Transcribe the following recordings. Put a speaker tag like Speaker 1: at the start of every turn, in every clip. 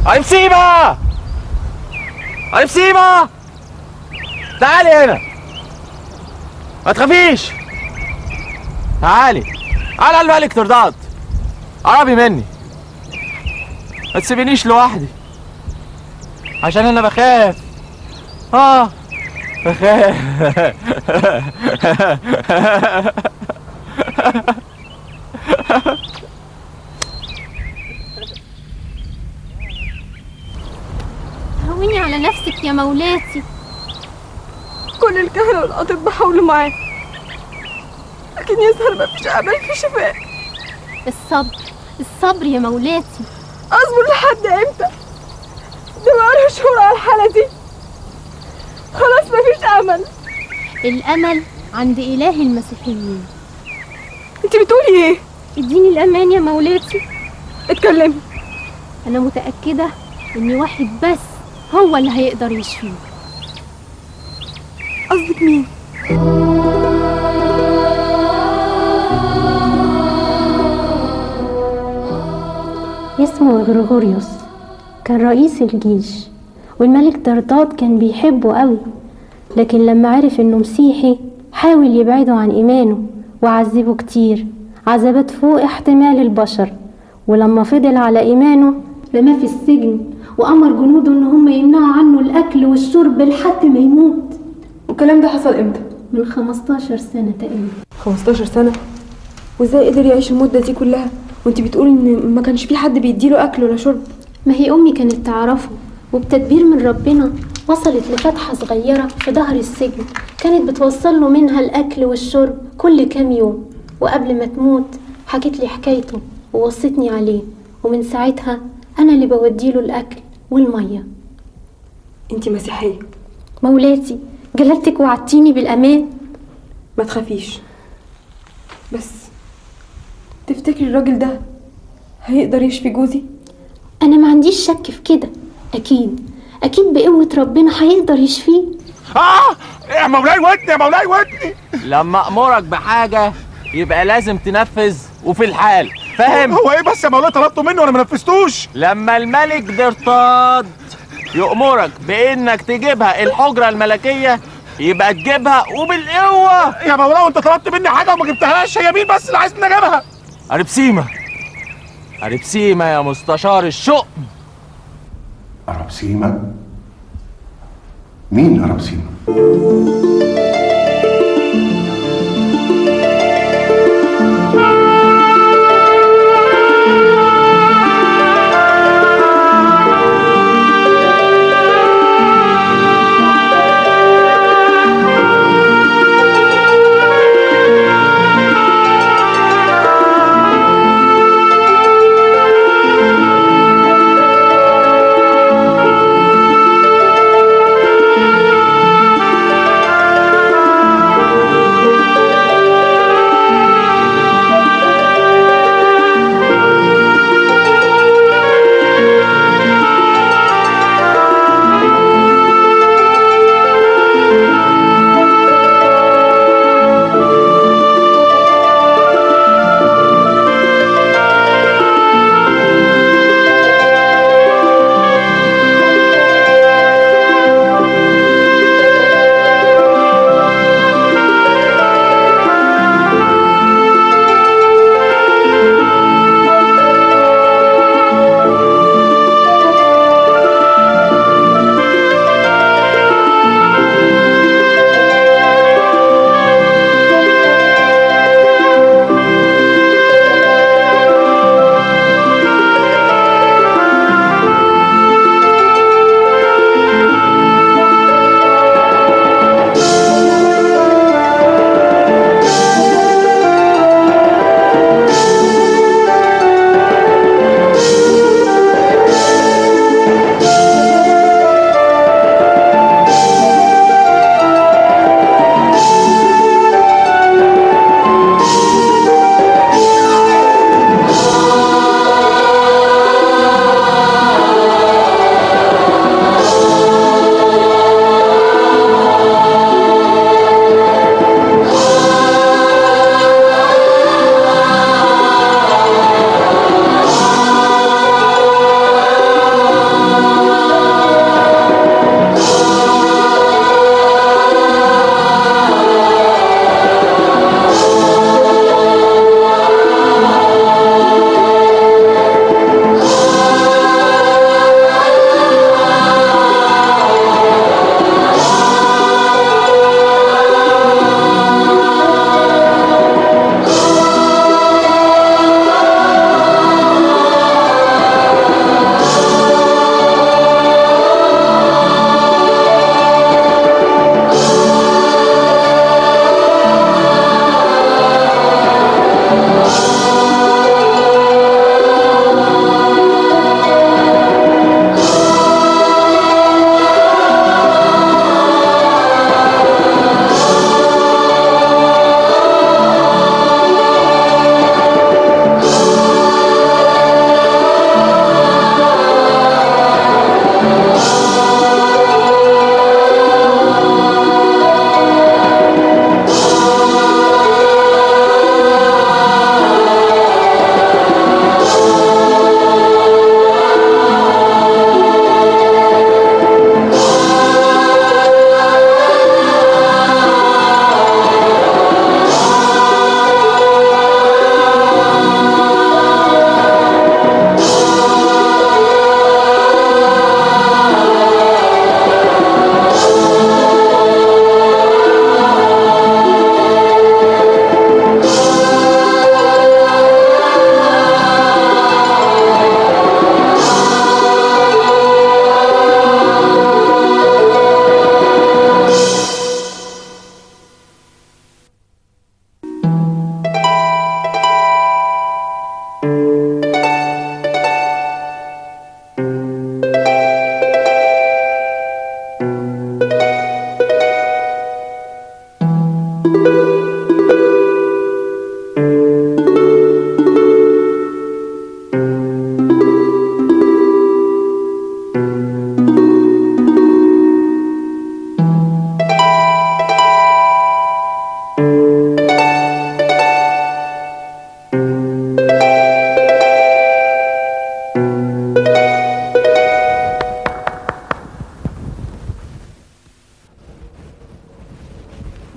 Speaker 1: أنا بسيمة أنا بسيمة تعالي هنا ما تخافيش تعالي على الملك ترضات قربي مني ما تسيبينيش لوحدي عشان انا بخاف اه بخاف
Speaker 2: هوني على نفسك يا مولاتي
Speaker 3: كل الكهنة والأطباء حاولوا معاه لكن يظهر ما فيش أمل في شفاء
Speaker 2: الصبر الصبر يا مولاتي
Speaker 3: أصبر لحد إمتى؟ ده بقاله شهور على الحالة دي خلاص ما فيش أمل
Speaker 2: الأمل عند إله المسيحيين
Speaker 3: أنت بتقولي إيه؟
Speaker 2: اديني الأمان يا مولاتي
Speaker 3: اتكلمي
Speaker 2: أنا متأكدة إن واحد بس هو اللي هيقدر يشفيه
Speaker 3: قصدك مين؟
Speaker 4: اسمه غريغوريوس كان رئيس الجيش والملك درداد كان بيحبه قوي لكن لما عرف انه مسيحي حاول يبعده عن ايمانه وعذبه كتير عذابات فوق احتمال البشر ولما فضل على ايمانه رماه في السجن وامر جنوده ان هم يمنعوا عنه الاكل والشرب لحد ما يموت
Speaker 3: والكلام ده حصل إمتى؟
Speaker 4: من 15 سنه تقريبا
Speaker 3: 15 سنة وإزاي قدر يعيش المدة دي كلها؟ وأنت بتقولي إن ما كانش في حد بيديله أكل ولا شرب
Speaker 4: ما هي أمي كانت تعرفه وبتدبير من ربنا وصلت لفتحة صغيرة في ظهر السجن كانت بتوصل له منها الأكل والشرب كل كام يوم وقبل ما تموت حكت لي حكايته ووصتني عليه ومن ساعتها أنا اللي بوديله الأكل والمية
Speaker 3: أنت مسيحية
Speaker 4: مولاتي جلالتك وعدتيني بالأمان
Speaker 3: ما تخافيش بس تفتكري الراجل ده هيقدر يشفي جوزي؟
Speaker 4: أنا ما عنديش شك في كده أكيد أكيد بقوة ربنا هيقدر يشفيه
Speaker 1: اه يا مولاي ودني يا مولاي ودني لما امرك بحاجه يبقى لازم تنفذ وفي الحال فاهم
Speaker 5: هو ايه بس يا مولاي طلبته مني وانا ما نفذتوش
Speaker 1: لما الملك درطاد يأمرك بانك تجيبها الحجره الملكيه يبقى تجيبها وبالقوه
Speaker 5: يا مولاي وانت طلبت مني حاجه وما جبتهاش هي مين بس اللي عايز نجيبها
Speaker 1: أربسيمة أربسيمة يا مستشار الشؤم
Speaker 6: أرابسيما مين أرابسيما؟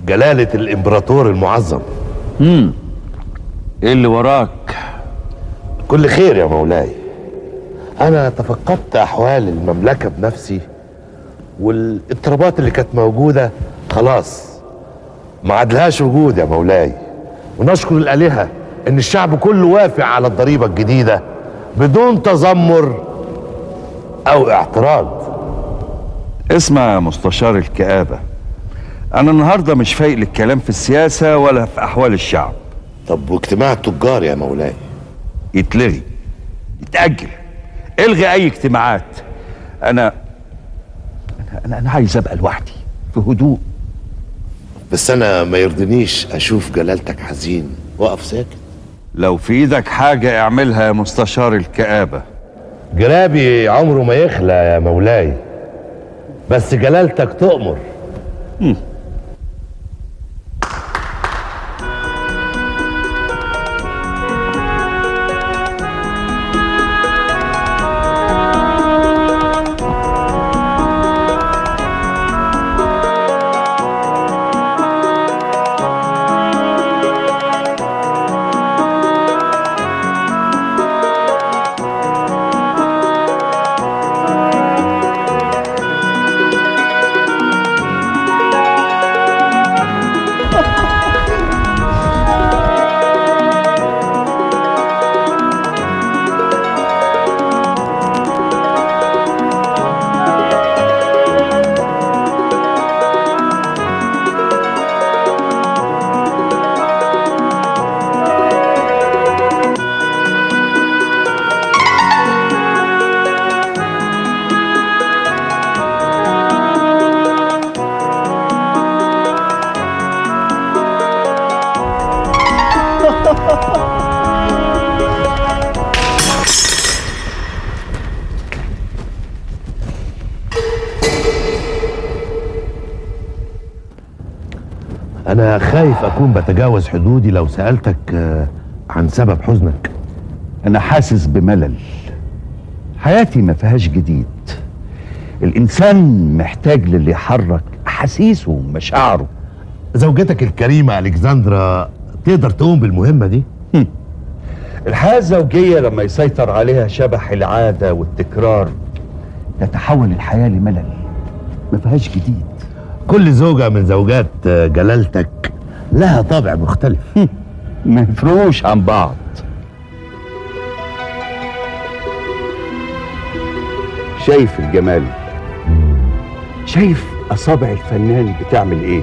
Speaker 6: جلالة الإمبراطور المعظم
Speaker 7: امم ايه اللي وراك
Speaker 6: كل خير يا مولاي أنا تفقدت أحوال المملكة بنفسي والاضطرابات اللي كانت موجودة خلاص ما عادلهاش وجود يا مولاي ونشكر الآلهة إن الشعب كله وافق على الضريبة الجديدة بدون تذمر أو اعتراض
Speaker 7: اسمع يا مستشار الكآبة أنا النهاردة مش فايق للكلام في السياسة ولا في أحوال الشعب
Speaker 6: طب واجتماع التجار يا مولاي
Speaker 7: يتلغي يتأجل الغي أي اجتماعات أنا أنا أنا, أنا عايز أبقى لوحدي في هدوء
Speaker 6: بس أنا ما يرضنيش أشوف جلالتك حزين وقف ساكت
Speaker 7: لو في إيدك حاجة اعملها يا مستشار الكآبة
Speaker 6: جرابي عمره ما يخلى يا مولاي بس جلالتك تؤمر أنا خايف أكون بتجاوز حدودي لو سألتك آه، عن سبب حزنك
Speaker 7: أنا حاسس بملل حياتي ما فيهاش جديد الإنسان محتاج للي يحرك أحاسيسه ومشاعره
Speaker 6: زوجتك الكريمة ألكسندرا تقدر تقوم بالمهمة دي؟
Speaker 7: الحياة الزوجية لما يسيطر عليها شبح العادة والتكرار تتحول الحياة لملل ما فيهاش جديد
Speaker 6: كل زوجة من زوجات آه، جلالتك لها طابع مختلف
Speaker 7: ما يفرقوش عن بعض شايف الجمال شايف أصابع الفنان بتعمل إيه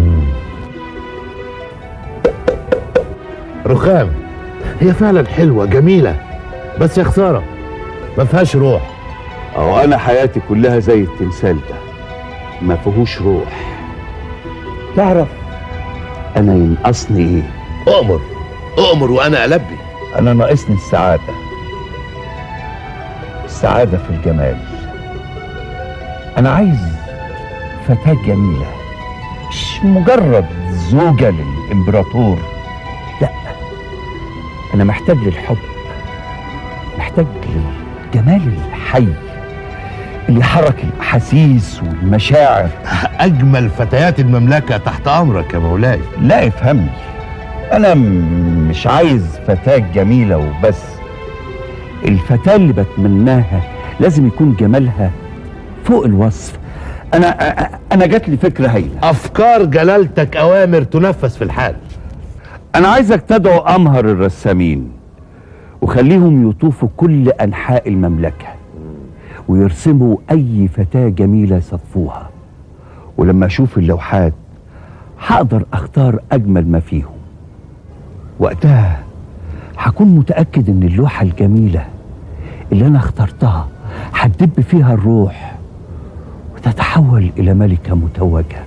Speaker 6: رخام هي فعلا حلوة جميلة بس يا خسارة ما فيهاش روح
Speaker 7: أو أنا حياتي كلها زي التمثال ده ما فيهوش روح تعرف أنا ينقصني إيه
Speaker 6: أؤمر أؤمر وأنا ألبي
Speaker 7: أنا ناقصني السعادة السعادة في الجمال أنا عايز فتاة جميلة مش مجرد زوجة للإمبراطور لا أنا محتاج للحب محتاج للجمال الحي اللي يحرك الأحاسيس والمشاعر
Speaker 6: أجمل فتيات المملكة تحت أمرك يا مولاي
Speaker 7: لا افهمني انا م- مش عايز فتاة جميلة وبس الفتاة اللي بتمناها لازم يكون جمالها فوق الوصف انا أ- أ- انا جات لي فكرة هايلة
Speaker 6: أفكار جلالتك أوامر تنفذ في الحال
Speaker 7: انا عايزك تدعو امهر الرسامين وخليهم يطوفوا كل انحاء المملكة ويرسموا اي فتاة جميلة يصفوها ولما اشوف اللوحات هقدر اختار اجمل ما فيهم وقتها هكون متأكد ان اللوحة الجميلة اللي انا اخترتها هتدب فيها الروح وتتحول الى ملكة متوجة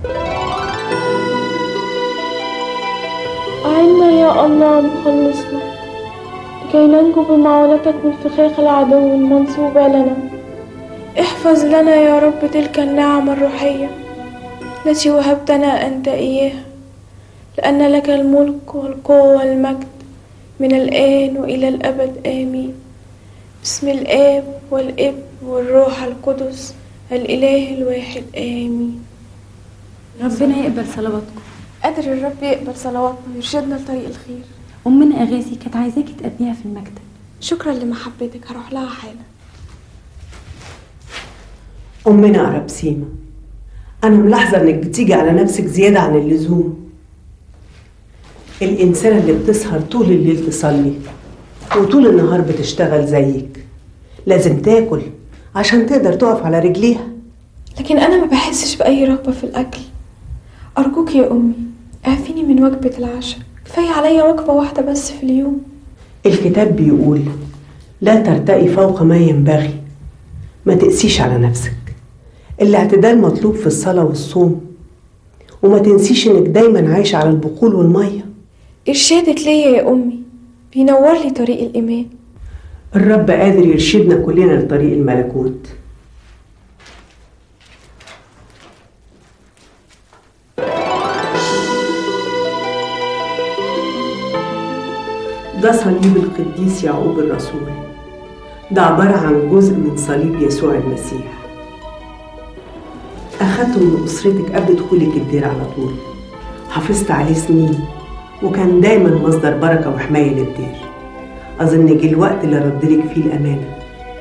Speaker 3: أعنا يا الله مخلصنا لكي ننجو بمعونتك من فخاخ العدو المنصوبة لنا احفظ لنا يا رب تلك النعم الروحية التي وهبتنا أنت إياها لأن لك الملك والقوة والمجد من الآن وإلى الأبد آمين بسم الآب والابن والروح القدس الإله الواحد آمين
Speaker 2: ربنا يقبل صلواتكم
Speaker 3: قادر الرب يقبل صلواتنا ويرشدنا لطريق الخير
Speaker 8: أمنا أغاثي كانت عايزاكي تقابليها في المكتب
Speaker 3: شكرا لمحبتك هروح لها حالا
Speaker 9: أمنا عربسيمة أنا ملاحظة إنك بتيجي على نفسك زيادة عن اللزوم الإنسانة اللي بتسهر طول الليل تصلي وطول النهار بتشتغل زيك لازم تاكل عشان تقدر تقف على رجليها
Speaker 3: لكن أنا ما بحسش بأي رغبة في الأكل أرجوك يا أمي اعفيني من وجبة العشاء كفاية عليا وجبة واحدة بس في اليوم
Speaker 9: الكتاب بيقول لا ترتقي فوق ما ينبغي ما تقسيش على نفسك الاعتدال مطلوب في الصلاة والصوم وما تنسيش انك دايما عايشة على البقول والمية
Speaker 3: إرشادك ليا يا أمي بينور لي طريق الإيمان
Speaker 9: الرب قادر يرشدنا كلنا لطريق الملكوت ده صليب القديس يعقوب الرسول ده عبارة عن جزء من صليب يسوع المسيح أخدته من أسرتك قبل دخولك الدير على طول حافظت عليه سنين وكان دايما مصدر بركة وحماية للدير أظن جه الوقت اللي ردلك فيه الأمانة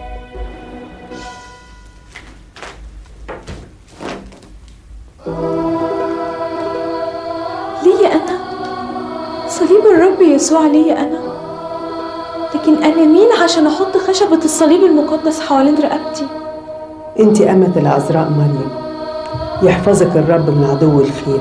Speaker 3: ليا أنا صليب الرب يسوع ليا أنا لكن أنا مين عشان أحط خشبة الصليب المقدس حوالين رقبتي
Speaker 9: انت أمة العذراء مريم يحفظك الرب من عدو الخير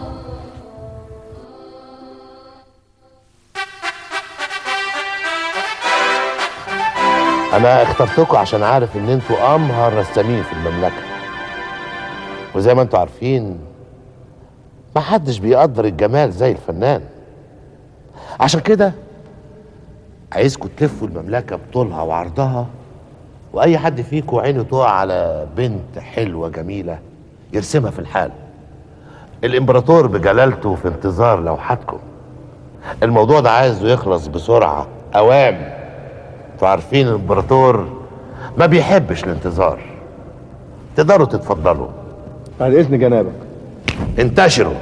Speaker 6: انا اخترتكم عشان عارف ان انتوا امهر رسامين في المملكه وزي ما انتوا عارفين ما حدش بيقدر الجمال زي الفنان عشان كده عايزكم تلفوا المملكه بطولها وعرضها واي حد فيكم عينه تقع على بنت حلوه جميله يرسمها في الحال الامبراطور بجلالته في انتظار لوحاتكم الموضوع ده عايزه يخلص بسرعه اوام انتوا عارفين الامبراطور ما بيحبش الانتظار تقدروا تتفضلوا
Speaker 10: بعد اذن جنابك
Speaker 6: انتشروا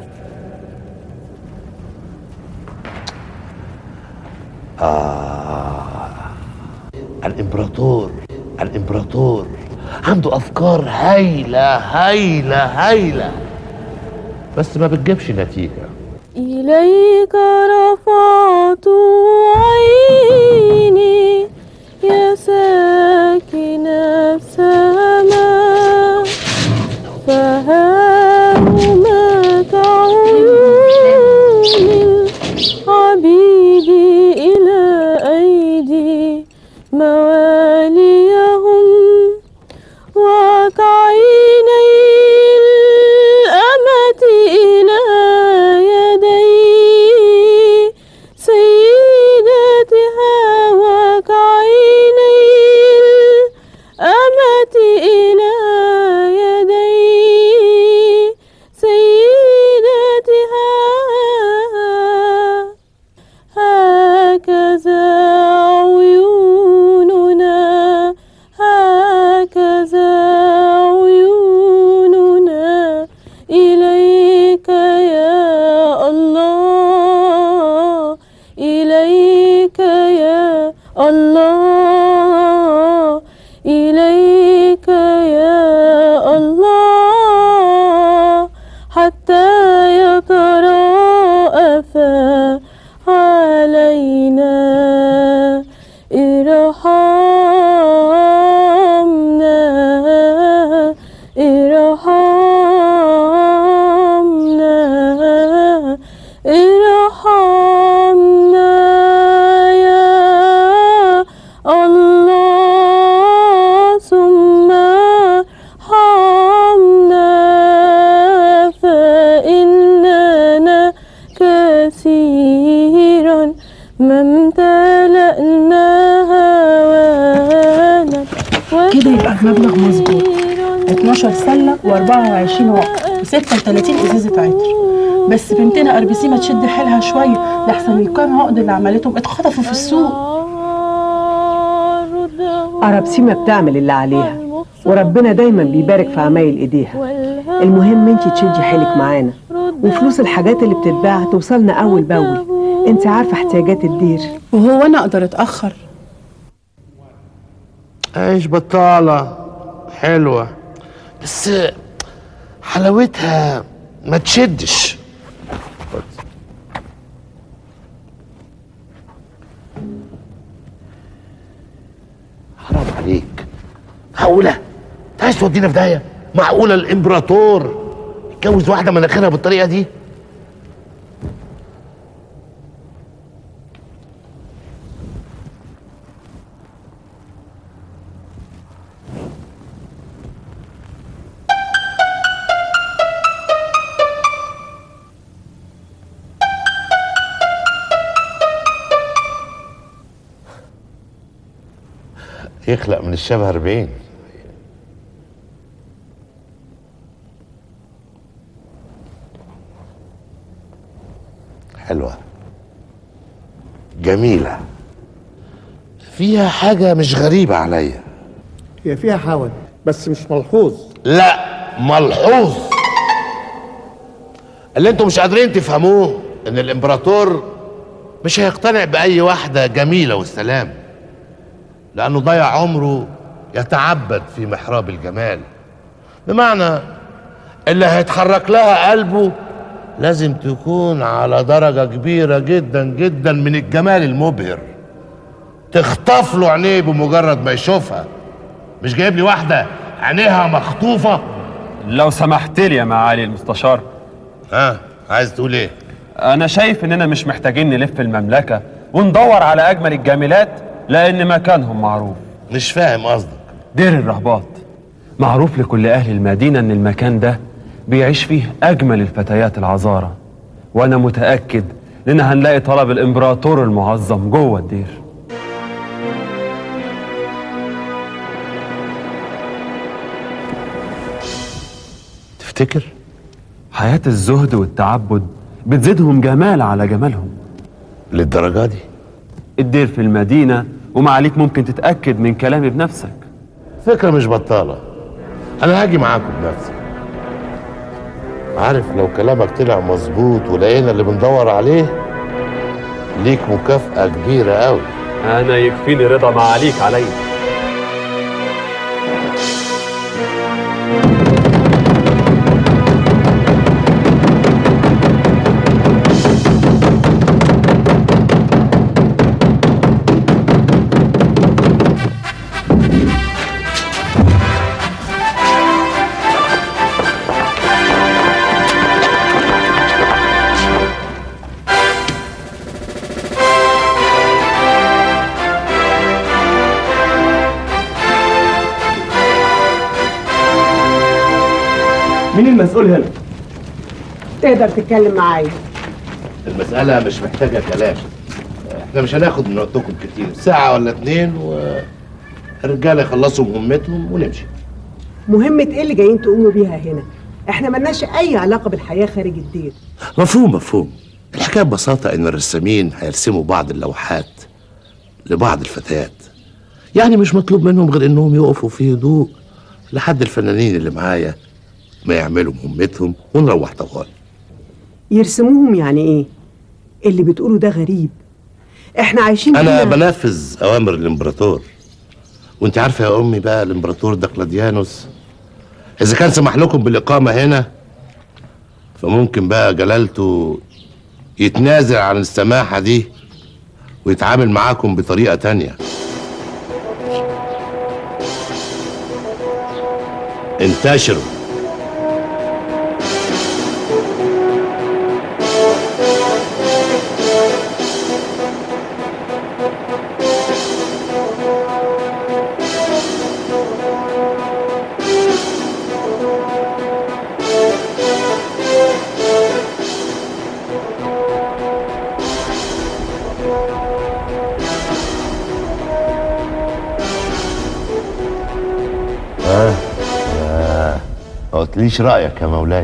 Speaker 6: آه الامبراطور الامبراطور عنده افكار هايله هايله هايله بس ما بتجيبش نتيجه
Speaker 3: إليك رفعت عيني يا ساكن السماء فهمت عيون العبيد إلى أيدي مواليهم وكعيني الأمة إلى يدي سيدتها وكعيني الأمة إلى يدي سيدتها هكذا عيوننا هكذا عيوننا إليك يا الله إليك يا الله إليك يا الله حتى يتراءف علينا ارحمنا ارحمنا ارحمنا يا الله ثم ارحمنا فإننا كثيرا ما امتلأنا هوانا
Speaker 8: كده يبقى المبلغ مظبوط 12 سله و24 عقد و36 ازازه عطر بس بنتنا اربسيمه تشد حيلها شويه لحسن الكام عقد اللي عملتهم اتخطفوا في السوق
Speaker 9: عربسيمة بتعمل اللي عليها وربنا دايما بيبارك في عمايل ايديها المهم انت تشدي حيلك معانا وفلوس الحاجات اللي بتتباع توصلنا أول بأول انت عارفة احتياجات الدير
Speaker 8: وهو انا اقدر اتاخر
Speaker 6: عيش بطالة حلوة بس حلاوتها ما تشدش حرام عليك معقولة؟ انت عايز تودينا في داهية؟ معقولة الامبراطور يتجوز واحدة مناخيرها بالطريقة دي؟ يخلق من الشبه 40 حلوة جميلة فيها حاجة مش غريبة عليا
Speaker 10: هي فيها حول بس مش ملحوظ
Speaker 6: لا ملحوظ اللي انتوا مش قادرين تفهموه ان الامبراطور مش هيقتنع باي واحدة جميلة والسلام لانه ضيع عمره يتعبد في محراب الجمال بمعنى اللي هيتحرك لها قلبه لازم تكون على درجة كبيرة جدا جدا من الجمال المبهر تخطف له عينيه بمجرد ما يشوفها مش جايب لي واحدة عينيها مخطوفة
Speaker 11: لو سمحت لي يا معالي المستشار
Speaker 6: ها عايز تقول ايه
Speaker 11: انا شايف اننا مش محتاجين نلف المملكة وندور على اجمل الجاملات لان مكانهم معروف
Speaker 6: مش فاهم قصدك
Speaker 11: دير الرهبات معروف لكل اهل المدينة ان المكان ده بيعيش فيه اجمل الفتيات العذارى وانا متأكد اننا هنلاقي طلب الامبراطور المعظم جوه الدير
Speaker 6: تفتكر
Speaker 11: حياة الزهد والتعبد بتزيدهم جمال على جمالهم
Speaker 6: للدرجة دي
Speaker 11: الدير في المدينة ومعاليك ممكن تتأكد من كلامي بنفسك
Speaker 6: فكرة مش بطالة أنا هاجي معاكم بنفسي عارف لو كلامك طلع مظبوط ولقينا اللي بندور عليه ليك مكافأة كبيرة أوي
Speaker 11: أنا يكفيني رضا معاليك عليا
Speaker 10: مين المسؤول هنا؟
Speaker 9: تقدر تتكلم معايا
Speaker 6: المسألة مش محتاجة كلام احنا مش هناخد من وقتكم كتير ساعة ولا اتنين والرجالة يخلصوا مهمتهم ونمشي
Speaker 9: مهمة ايه اللي جايين تقوموا بيها هنا احنا ملناش اي علاقة بالحياة خارج الدير
Speaker 6: مفهوم مفهوم الحكاية ببساطة إن الرسامين هيرسموا بعض اللوحات لبعض الفتيات يعني مش مطلوب منهم غير إنهم يقفوا في هدوء لحد الفنانين اللي معايا ما يعملوا مهمتهم ونروح طوال
Speaker 9: يرسموهم يعني ايه اللي بتقوله ده غريب احنا عايشين
Speaker 6: أنا
Speaker 9: هنا
Speaker 6: بنفذ أوامر الإمبراطور وأنت عارفة يا أمي بقى الإمبراطور ده كلاديانوس إذا كان سمح لكم بالإقامة هنا فممكن بقى جلالته يتنازل عن السماحة دي ويتعامل معاكم بطريقة تانية انتشروا ها آه. ما قلتليش رأيك يا مولاي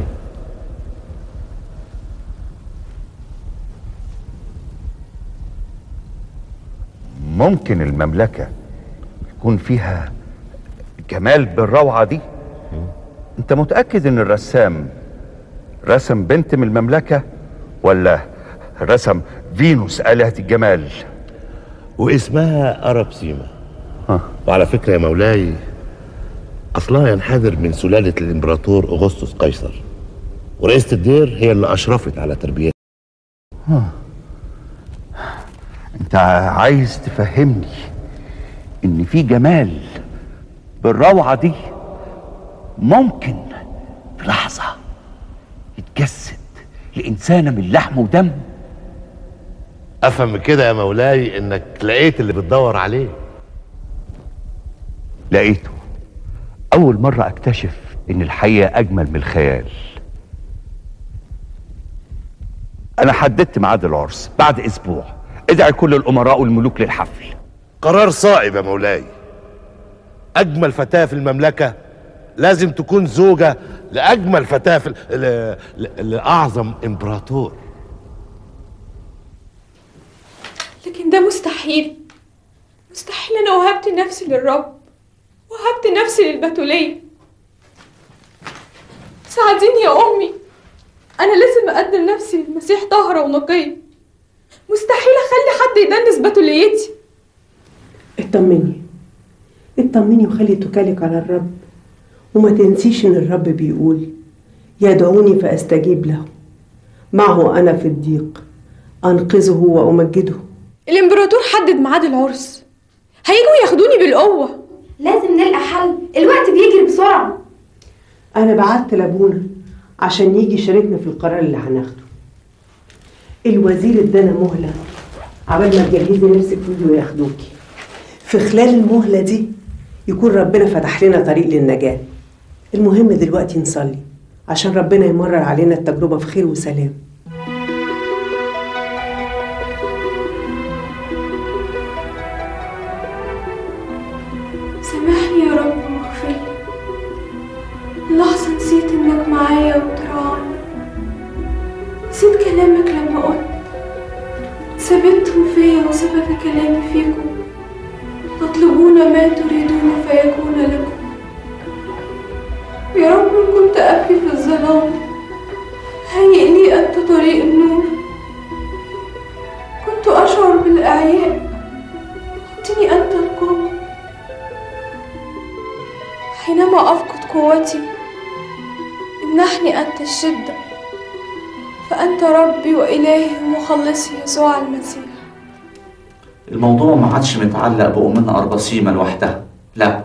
Speaker 7: ممكن المملكة يكون فيها جمال بالروعة دي انت متأكد ان الرسام رسم بنت من المملكة ولا رسم فينوس آلهة الجمال
Speaker 6: واسمها أرابسيما وعلى فكرة يا مولاي أصلها ينحدر من سلالة الإمبراطور أغسطس قيصر ورئيسة الدير هي اللي أشرفت على تربيتها
Speaker 7: انت عايز تفهمني ان في جمال بالروعة دي ممكن في لحظة يتجسد لإنسانة من لحم ودم
Speaker 6: أفهم من كده يا مولاي إنك لقيت اللي بتدور عليه
Speaker 7: لقيته أول مرة أكتشف إن الحقيقة أجمل من الخيال أنا حددت ميعاد العرس بعد أسبوع ادعي كل الأمراء والملوك للحفل
Speaker 6: قرار صائب يا مولاي أجمل فتاة في المملكة لازم تكون زوجة لأجمل فتاة في ل... ل... لأعظم إمبراطور
Speaker 3: لكن ده مستحيل مستحيل انا وهبت نفسي للرب وهبت نفسي للبتولية ساعديني يا امي انا لازم اقدم نفسي للمسيح طاهرة ونقية مستحيل اخلي حد يدنس بتوليتي
Speaker 9: اطمني اطمني وخلي توكلك على الرب وما تنسيش ان الرب بيقول يدعوني فاستجيب له معه انا في الضيق انقذه وامجده
Speaker 3: الامبراطور حدد ميعاد العرس هيجوا ياخدوني بالقوة
Speaker 12: لازم نلقى حل الوقت بيجري بسرعة
Speaker 9: انا بعت لابونا عشان يجي يشاركنا في القرار اللي هناخده الوزير ادانا مهله عبال ما تجهزي نفسك ويجوا وياخدوكي في خلال المهله دي يكون ربنا فتح لنا طريق للنجاه المهم دلوقتي نصلي عشان ربنا يمرر علينا التجربه في خير وسلام
Speaker 3: سامحني يا رب واغفر لي لحظة نسيت انك معايا وتراعني نسيت كلامك لما قلت ثبتوا فيا وثبت كلامي فيكم تطلبون ما تريدون فيكون لكم يا رب إن كنت أبكي في الظلام هيئ لي أنت طريق النور كنت أشعر بالإعياء أعطني أنت القوة حينما أفقد قوتي امنحني أنت الشدة فأنت ربي وإلهي ومخلصي يسوع المسيح
Speaker 13: الموضوع ما عادش متعلق بأمنا أرباسيما لوحدها لا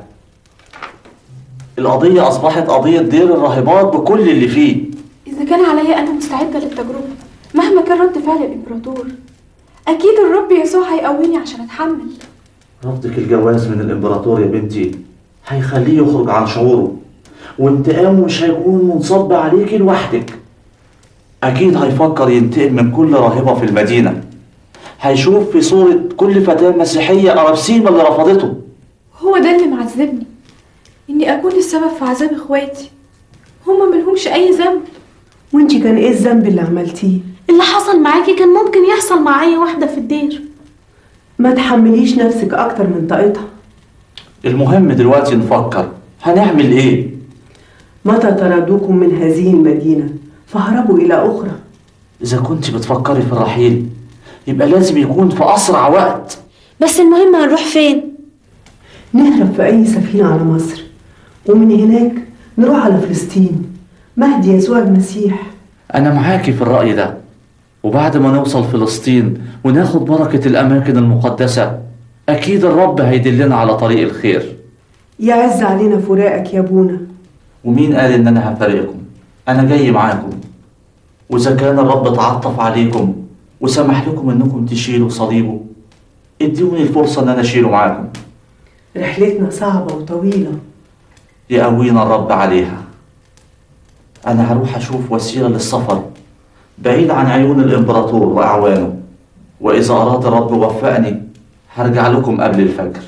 Speaker 13: القضية أصبحت قضية دير الراهبات بكل اللي فيه
Speaker 3: إذا كان عليا أنا مستعدة للتجربة مهما كان رد فعل الإمبراطور أكيد الرب يسوع هيقويني عشان أتحمل
Speaker 13: رفضك الجواز من الإمبراطور يا بنتي هيخليه يخرج عن شعوره وانتقامه مش هيكون منصب عليكي لوحدك أكيد هيفكر ينتقم من كل راهبة في المدينة هيشوف في صورة كل فتاة مسيحية أرابسيما اللي رفضته
Speaker 3: هو ده اللي معذبني إني أكون السبب في عذاب إخواتي هما ملهمش أي ذنب
Speaker 9: وانتي كان ايه الذنب اللي عملتيه
Speaker 12: اللي حصل معاكي كان ممكن يحصل مع أي واحدة في الدير
Speaker 9: ما تحمليش نفسك اكتر من طاقتها
Speaker 13: المهم دلوقتي نفكر هنعمل ايه
Speaker 9: متى طردوكم من هذه المدينة فهربوا إلى أخرى
Speaker 13: إذا كنت بتفكري في الرحيل يبقى لازم يكون في أسرع وقت
Speaker 12: بس المهم هنروح فين
Speaker 9: نهرب في أي سفينة على مصر ومن هناك نروح على فلسطين مهدي يسوع المسيح
Speaker 13: أنا معاكي في الرأي ده وبعد ما نوصل فلسطين وناخد بركة الأماكن المقدسة أكيد الرب هيدلنا على طريق الخير
Speaker 9: يعز علينا فراقك يا ابونا
Speaker 13: ومين قال إن أنا هفارقكم أنا جاي معاكم وإذا كان الرب تعطف عليكم وسمح لكم إنكم تشيلوا صليبه ادوني الفرصة إن أنا أشيله معاكم
Speaker 9: رحلتنا صعبة وطويلة
Speaker 13: يقوينا الرب عليها أنا هروح أشوف وسيلة للسفر بعيد عن عيون الإمبراطور وأعوانه وإذا أراد الرب وفقني هرجع لكم قبل الفجر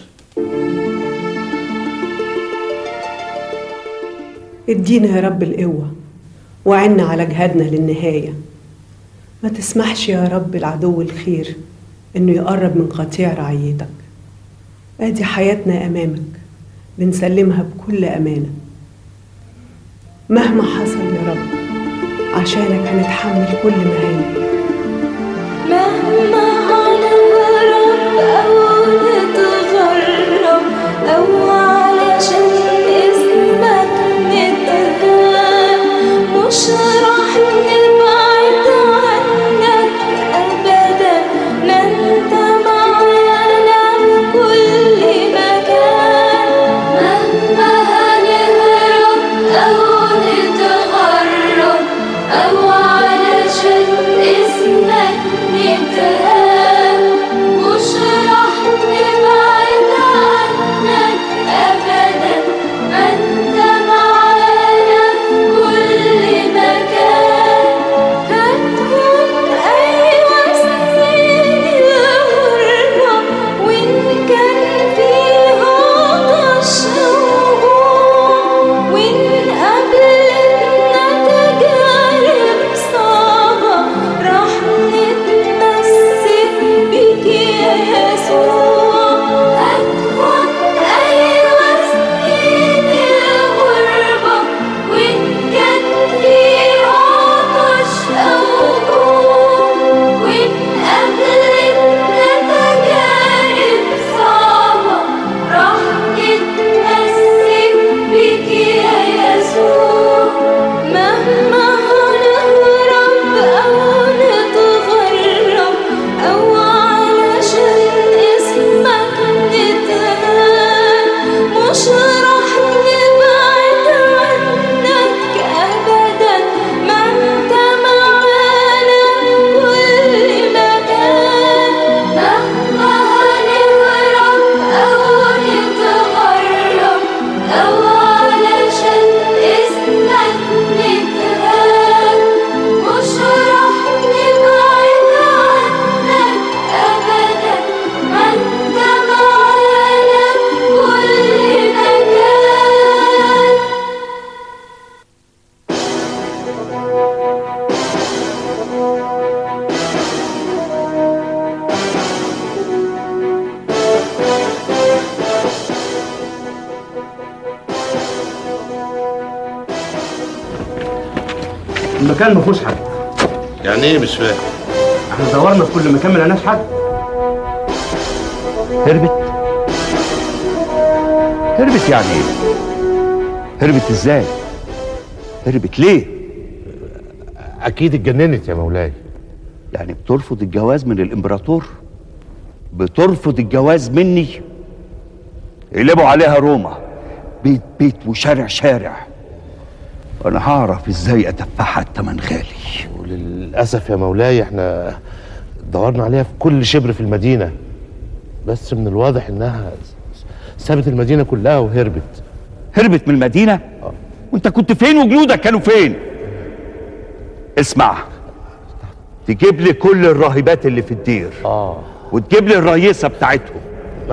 Speaker 9: ادينا يا رب القوة وعنا على جهادنا للنهاية ما تسمحش يا رب العدو الخير انه يقرب من قطيع رعيتك ادي حياتنا امامك بنسلمها بكل امانة مهما حصل يا رب عشانك هنتحمل كل ما هي
Speaker 3: مهما هنهرب أو نتغرب أو علشان اسمك نتهان مش راح نبعد عنك أبدا ما انت معانا في كل مكان مهما هنهرب أو نتغرب أو علشان اسمك نتهان مش راح نبعد عنك أبدا ما انت معانا في كل مكان هتكون أيوة سنين الغربة وإن كان فيها عطش أو جوع وإن قابلتنا تجارب صعبة راح نتمسك بيك يا يسوع هتكون أيوة سنين الغربة وإن كان فيها عطش أو جوع وإن قابلتنا تجارب صعبة راح نتمسك بيك يا يسوع مهما هنهرب أو نتغرب أو علشان اسمك نتهان مش راح نبعد عنك أبدا ما انت معانا في كل مكان مهما هنهرب أو نتغرب أو علشان اسمك نتهان مش راح نبعد عنك أبدا ما انت معانا في كل مكان
Speaker 10: المكان ما فيهوش حد
Speaker 6: يعني ايه مش فاهم
Speaker 10: احنا دورنا في كل مكان ما لقيناش حد
Speaker 7: هربت هربت يعني ايه هربت ازاي هربت ليه
Speaker 6: اكيد اتجننت يا مولاي
Speaker 7: يعني بترفض الجواز من الامبراطور بترفض الجواز مني قلبوا عليها روما بيت بيت وشارع شارع وانا هعرف ازاي ادفعها التمن غالي
Speaker 6: وللاسف يا مولاي احنا دورنا عليها في كل شبر في المدينه بس من الواضح انها سابت المدينه كلها وهربت
Speaker 7: هربت من المدينه وانت كنت فين وجنودك كانوا فين اسمع تجيب لي كل الراهبات اللي في الدير
Speaker 6: اه
Speaker 7: وتجيب لي الرئيسه بتاعتهم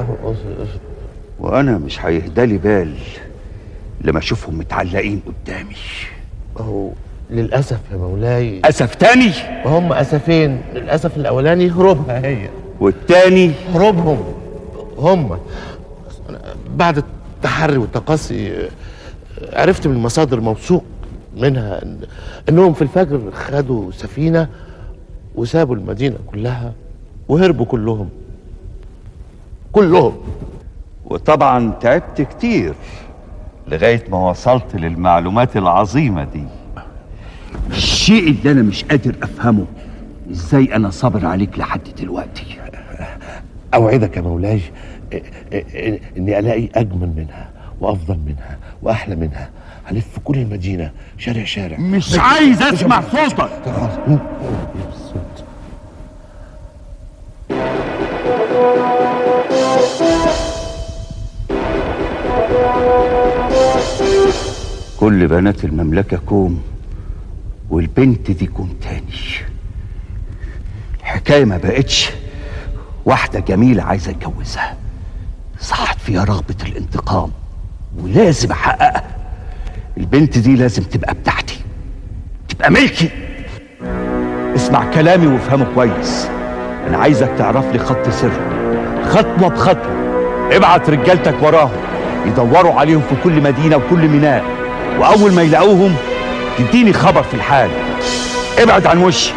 Speaker 7: وانا مش هيهدالي بال لما اشوفهم متعلقين قدامي
Speaker 6: هو للاسف يا مولاي
Speaker 7: اسف تاني
Speaker 6: هم اسفين الاسف الاولاني هروبها هي
Speaker 7: والتاني
Speaker 6: هروبهم هم بعد التحري والتقصي آه، عرفت من مصادر موثوق منها إن انهم في الفجر خدوا سفينه وسابوا المدينه كلها وهربوا كلهم كلهم
Speaker 7: وطبعا تعبت كتير لغايه ما وصلت للمعلومات العظيمه دي الشيء اللي انا مش قادر افهمه ازاي انا صابر عليك لحد دلوقتي
Speaker 6: اوعدك يا مولاي إ- إ- إ- اني الاقي اجمل منها وافضل منها واحلى منها هلف في كل المدينه شارع شارع
Speaker 7: مش عايز اسمع صوتك كل بنات المملكة كوم والبنت دي كوم تاني الحكاية ما بقتش واحدة جميلة عايزة اتجوزها صحت فيها رغبة الانتقام ولازم احققها البنت دي لازم تبقى بتاعتي تبقى ملكي اسمع كلامي وافهمه كويس انا عايزك تعرف لي خط سر خطوه بخطوه ابعت رجالتك وراهم يدوروا عليهم في كل مدينه وكل ميناء واول ما يلاقوهم تديني خبر في الحال ابعد عن وشي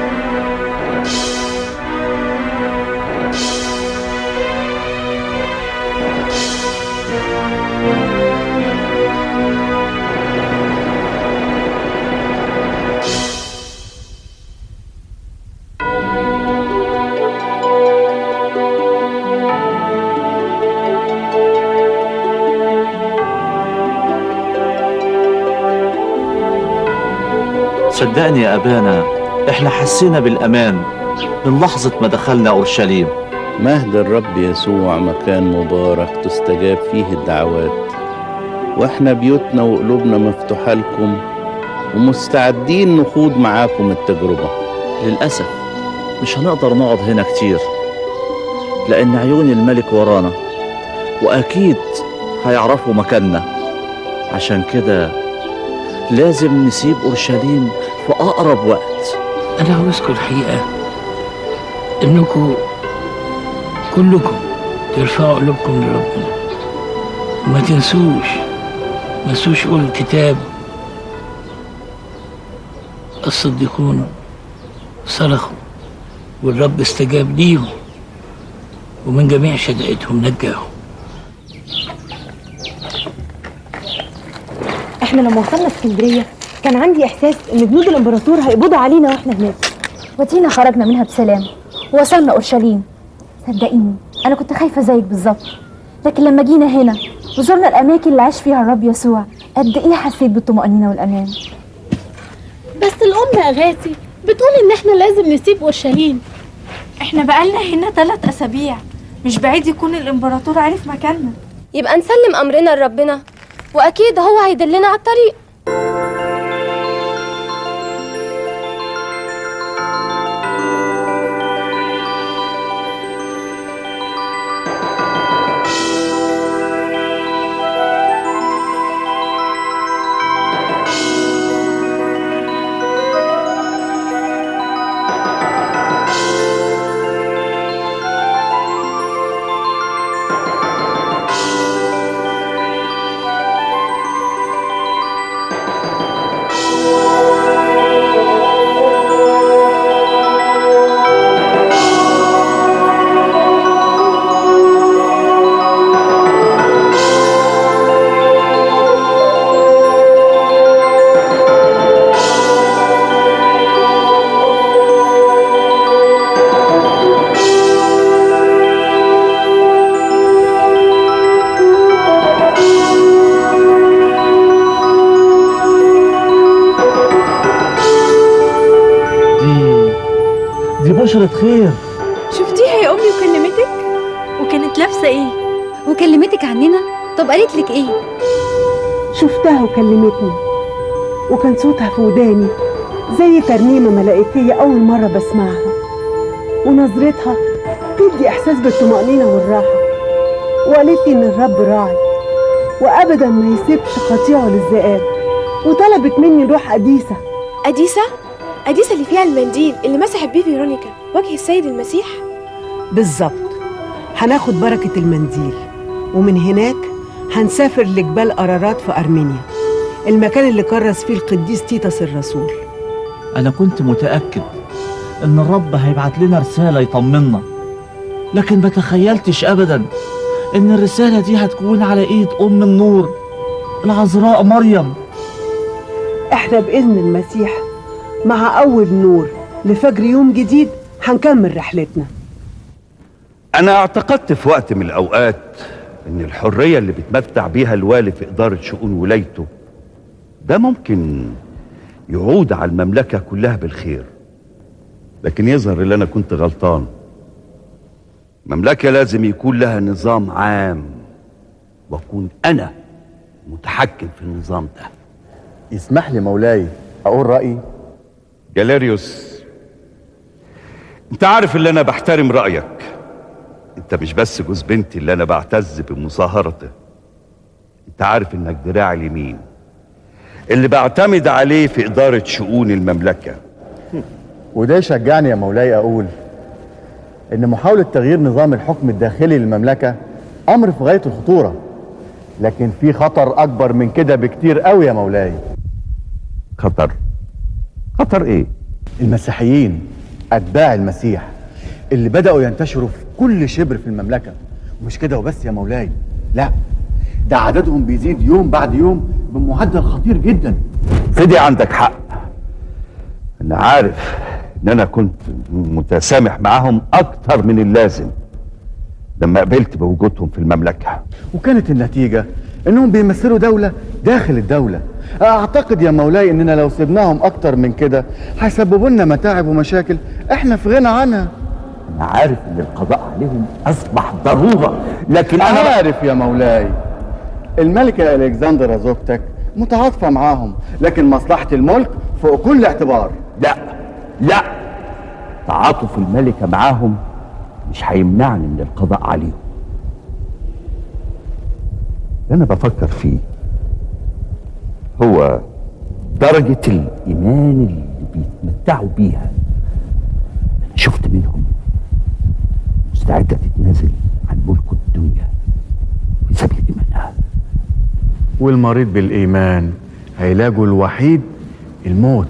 Speaker 13: صدقني يا أبانا إحنا حسينا بالأمان من لحظة ما دخلنا أورشليم
Speaker 14: مهد الرب يسوع مكان مبارك تستجاب فيه الدعوات واحنا بيوتنا وقلوبنا مفتوحة لكم ومستعدين نخوض معاكم التجربة
Speaker 13: للأسف مش هنقدر نقعد هنا كتير لأن عيون الملك ورانا وأكيد هيعرفوا مكاننا عشان كده لازم نسيب أورشليم في أقرب وقت
Speaker 15: أنا عاوزكم الحقيقة إنكم كلكم ترفعوا قلوبكم لربنا وما تنسوش ما تنسوش يقول الكتاب الصديقون صرخوا والرب استجاب ليهم ومن جميع شدائدهم نجاهم
Speaker 16: احنا لما وصلنا اسكندريه كان عندي احساس ان جنود الامبراطور هيقبضوا علينا واحنا هناك
Speaker 2: ودينا خرجنا منها بسلام ووصلنا اورشليم صدقيني انا كنت خايفه زيك بالظبط لكن لما جينا هنا وزرنا الاماكن اللي عاش فيها الرب يسوع قد ايه حسيت بالطمانينه والامان
Speaker 12: بس الأم أغاثي بتقول إن إحنا لازم نسيب أورشليم
Speaker 3: احنا بقالنا هنا ثلاث اسابيع مش بعيد يكون الامبراطور عارف مكاننا
Speaker 17: يبقى نسلم امرنا لربنا واكيد هو هيدلنا على الطريق
Speaker 13: دي بشرة خير
Speaker 3: شفتيها يا امي وكلمتك وكانت لابسه ايه
Speaker 16: وكلمتك عننا طب قالت لك ايه
Speaker 9: شفتها وكلمتني وكان صوتها في وداني زي ترنيمة ملائكية أول مرة بسمعها ونظرتها تدي إحساس بالطمأنينة والراحة وقالت لي إن الرب راعي وأبدا ما يسيبش قطيعه للذئاب وطلبت مني روح أديسة
Speaker 18: أديسة؟ أديسة اللي فيها المنديل اللي مسحت بيه فيرونيكا وجه السيد المسيح
Speaker 9: بالظبط هناخد بركة المنديل ومن هناك هنسافر لجبال أرارات في أرمينيا المكان اللي كرس فيه القديس تيتس الرسول
Speaker 13: أنا كنت متأكد إن الرب هيبعت لنا رسالة يطمنا لكن ما تخيلتش أبدا إن الرسالة دي هتكون على إيد أم النور العذراء مريم
Speaker 9: احنا بإذن المسيح مع أول نور لفجر يوم جديد هنكمل رحلتنا
Speaker 7: أنا اعتقدت في وقت من الأوقات إن الحرية اللي بيتمتع بيها الوالي في إدارة شؤون ولايته ده ممكن يعود على المملكة كلها بالخير لكن يظهر ان أنا كنت غلطان مملكة لازم يكون لها نظام عام وأكون أنا متحكم في النظام ده
Speaker 19: يسمح لي مولاي أقول رأيي
Speaker 7: جاليريوس انت عارف اللي انا بحترم رأيك انت مش بس جوز بنتي اللي انا بعتز بمصاهرته انت عارف انك دراعي اليمين اللي بعتمد عليه في إدارة شؤون المملكة
Speaker 19: وده يشجعني يا مولاي أقول إن محاولة تغيير نظام الحكم الداخلي للمملكة أمر في غاية الخطورة لكن في خطر أكبر من كده بكتير قوي يا مولاي
Speaker 7: خطر خطر ايه
Speaker 19: المسيحيين اتباع المسيح اللي بداوا ينتشروا في كل شبر في المملكه ومش كده وبس يا مولاي لا ده عددهم بيزيد يوم بعد يوم بمعدل خطير جدا
Speaker 7: فدي عندك حق انا عارف ان انا كنت متسامح معاهم اكتر من اللازم لما قبلت بوجودهم في المملكه
Speaker 19: وكانت النتيجه انهم بيمثلوا دوله داخل الدوله اعتقد يا مولاي اننا لو سيبناهم اكتر من كده هيسببوا لنا متاعب ومشاكل احنا في غنى عنها
Speaker 7: انا عارف ان القضاء عليهم اصبح ضروره لكن
Speaker 19: انا
Speaker 7: انا
Speaker 19: عارف يا مولاي الملكه الكسندرا زوجتك متعاطفه معاهم لكن مصلحه الملك فوق كل اعتبار
Speaker 7: لا لا تعاطف الملكه معاهم مش هيمنعني من القضاء عليهم اللي انا بفكر فيه هو درجة الإيمان اللي بيتمتعوا بيها أنا شفت منهم مستعدة تتنازل عن ملك الدنيا في سبيل إيمانها
Speaker 19: والمريض بالايمان علاجه الوحيد الموت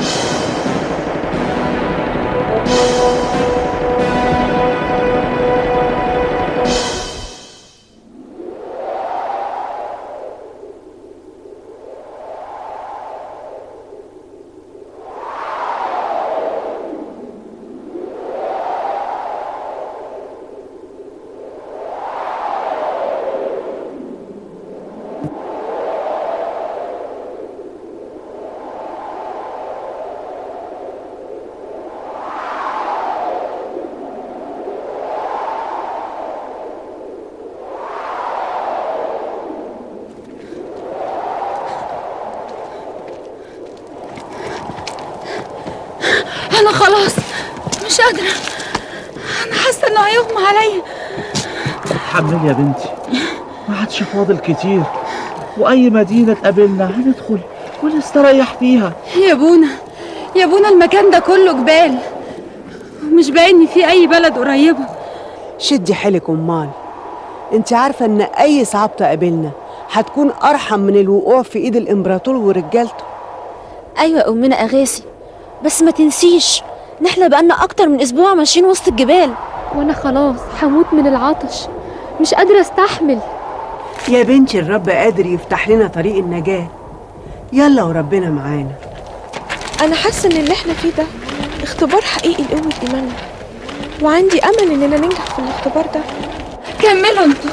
Speaker 20: انا خلاص مش قادره انا حاسه انه هيغمى عليا
Speaker 13: حمل يا بنتي ما عادش فاضل كتير واي مدينه تقابلنا هندخل ونستريح فيها
Speaker 20: يا بونا يا بونا المكان ده كله جبال مش باين في اي بلد قريبه
Speaker 9: شدي حيلك امال انت عارفه ان اي صعاب تقابلنا هتكون ارحم من الوقوع في ايد الامبراطور ورجالته
Speaker 2: ايوه يا امنا اغاثي بس ما تنسيش ان احنا بقالنا اكتر من اسبوع ماشيين وسط الجبال
Speaker 4: وانا خلاص هموت من العطش مش قادرة استحمل
Speaker 9: يا بنتي الرب قادر يفتح لنا طريق النجاه يلا وربنا معانا
Speaker 3: انا حاسه ان اللي احنا فيه ده اختبار حقيقي لقوه ايماننا وعندي امل اننا ننجح في الاختبار ده
Speaker 20: كملوا انتوا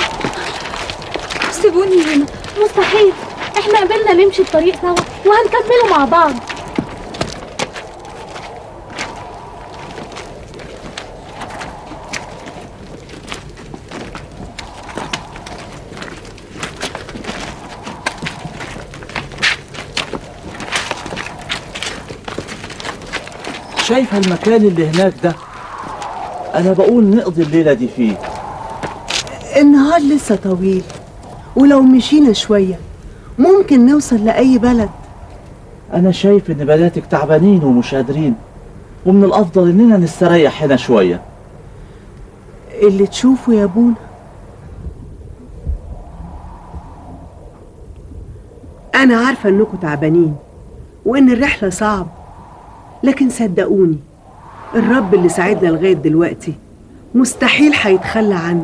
Speaker 20: سيبوني هنا
Speaker 4: مستحيل احنا قبلنا نمشي الطريق سوا وهنكمله مع بعض
Speaker 13: شايفه المكان اللي هناك ده انا بقول نقضي الليله دي فيه
Speaker 9: النهار لسه طويل ولو مشينا شويه ممكن نوصل لاي بلد
Speaker 13: انا شايف ان بناتك تعبانين ومش قادرين ومن الافضل اننا نستريح هنا شويه
Speaker 9: اللي تشوفه يا ابونا انا عارفه انكم تعبانين وان الرحله صعب لكن صدقوني الرب اللي ساعدنا لغايه دلوقتي مستحيل هيتخلى عنا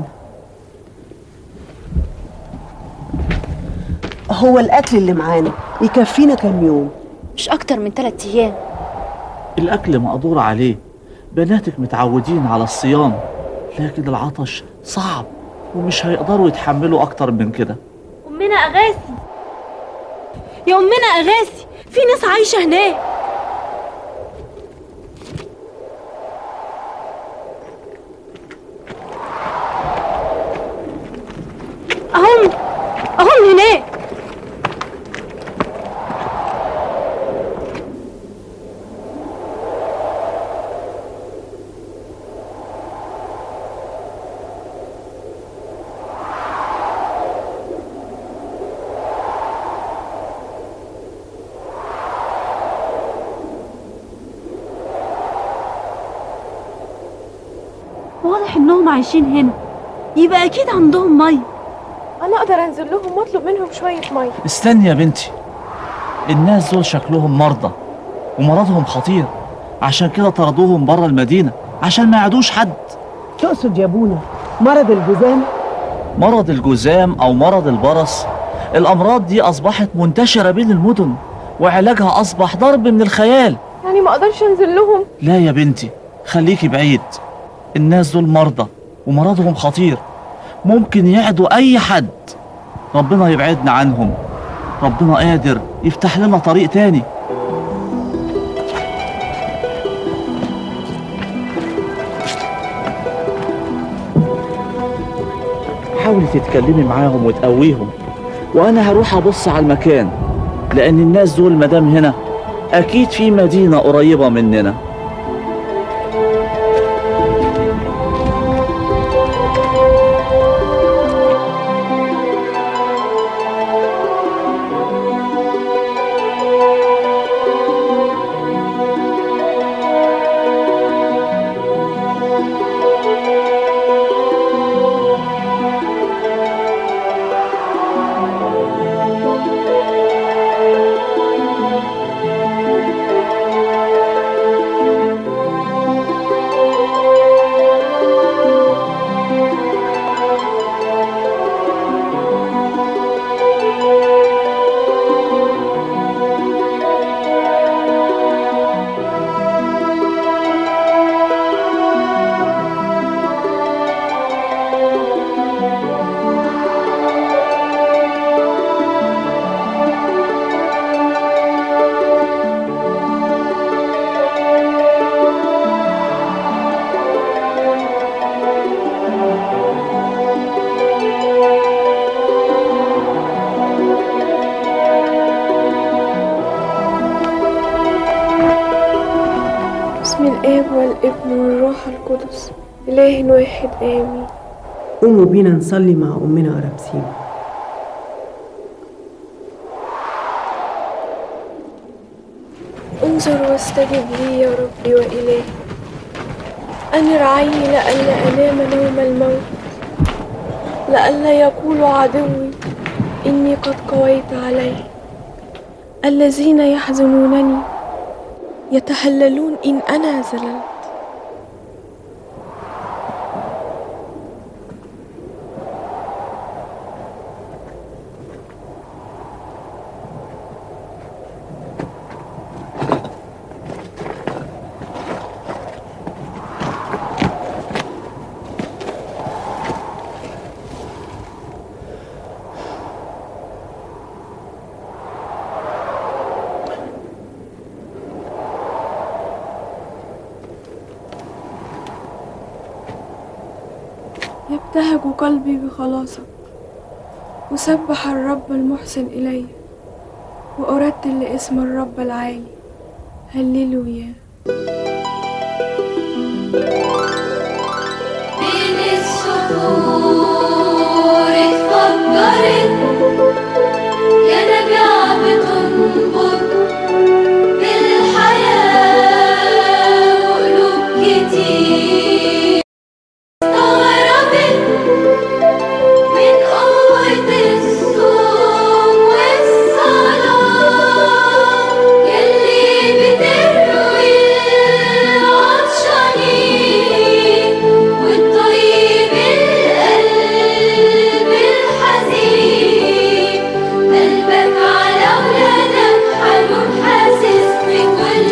Speaker 9: هو الاكل اللي معانا يكفينا كام يوم
Speaker 2: مش اكتر من ثلاث ايام
Speaker 13: الاكل مقدور عليه بناتك متعودين على الصيام لكن العطش صعب ومش هيقدروا يتحملوا اكتر من كده
Speaker 4: أمنا أغاثي يا أمنا أغاثي في ناس عايشة هناك أهم أهم هناك واضح إنهم عايشين هنا يبقى أكيد عندهم مية
Speaker 3: انا اقدر انزل لهم واطلب منهم شويه ميه
Speaker 13: استني يا بنتي الناس دول شكلهم مرضى ومرضهم خطير عشان كده طردوهم بره المدينة عشان ما يعدوش حد
Speaker 9: تقصد يا ابونا مرض الجذام
Speaker 13: مرض الجذام أو مرض البرص الأمراض دي أصبحت منتشرة بين المدن وعلاجها أصبح ضرب من الخيال
Speaker 3: يعني ما اقدرش انزل لهم
Speaker 13: لا يا بنتي خليكي بعيد الناس دول مرضى ومرضهم خطير ممكن يعدوا أي حد ربنا يبعدنا عنهم ربنا قادر يفتح لنا طريق تاني حاولي تتكلمي معاهم وتقويهم وانا هروح ابص على المكان لان الناس دول مدام هنا اكيد في مدينة قريبة مننا
Speaker 3: بسم الاب والابن والروح القدس اله واحد امين
Speaker 9: قوموا بينا نصلي مع أمنا أرابسينا
Speaker 3: انظر واستجب لي يا ربي وإلهي أنر عيني لئلا أنام نوم الموت لئلا يقول عدوي إني قد قويت عليه الذين يحزنونني يتهللون إن أنا زللت يبتهج قلبي بخلاصك وسبح الرب المحسن إلي وأرتل لاسم الرب العالي هللويا
Speaker 21: بين الصخور اتفجرت ينابيع بتنبض بالحياة وقلوب كتير استغربت من قوة الصوم والصلاة يلي بتروي العطشانين والطيب القلب الحزين قلبك على ولادك حنون حاسس بكل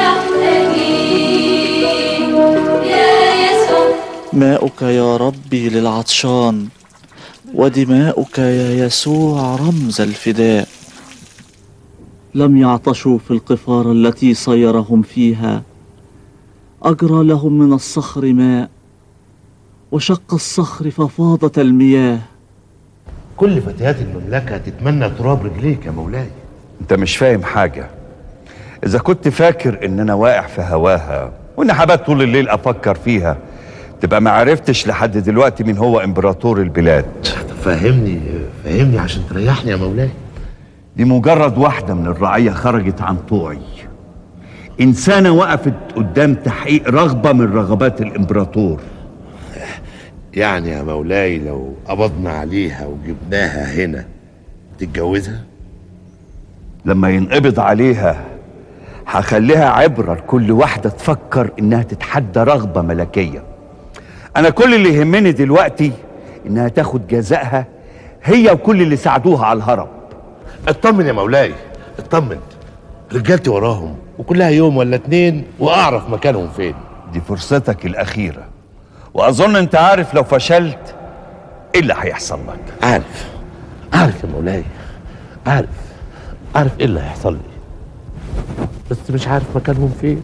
Speaker 21: المحتاجين يا يسوع
Speaker 13: ماؤك يا ربي للعطشان ودماؤك يا يسوع رمز الفداء لم يعطشوا في القفار التي صيرهم فيها أجرى لهم من الصخر ماء وشق الصخر ففاضت المياه
Speaker 6: كل فتيات المملكة تتمنى تراب رجليك يا مولاي
Speaker 7: انت مش فاهم حاجة اذا كنت فاكر ان انا واقع في هواها وان حبات طول الليل افكر فيها تبقى ما عرفتش لحد دلوقتي مين هو امبراطور البلاد
Speaker 6: فهمني فهمني عشان تريحني يا مولاي
Speaker 7: دي مجرد واحدة من الرعية خرجت عن طوعي إنسانة وقفت قدام تحقيق رغبة من رغبات الإمبراطور
Speaker 6: يعني يا مولاي لو قبضنا عليها وجبناها هنا تتجوزها
Speaker 7: لما ينقبض عليها هخليها عبرة لكل واحدة تفكر إنها تتحدى رغبة ملكية أنا كل اللي يهمني دلوقتي إنها تاخد جزائها هي وكل اللي ساعدوها على الهرب
Speaker 6: اطمن يا مولاي اطمن رجالتي وراهم وكلها يوم ولا اتنين واعرف مكانهم فين
Speaker 7: دي فرصتك الأخيرة وأظن أنت عارف لو فشلت إيه اللي هيحصل لك
Speaker 6: عارف عارف يا مولاي عارف عارف ايه اللي هيحصل لي بس مش عارف مكانهم فين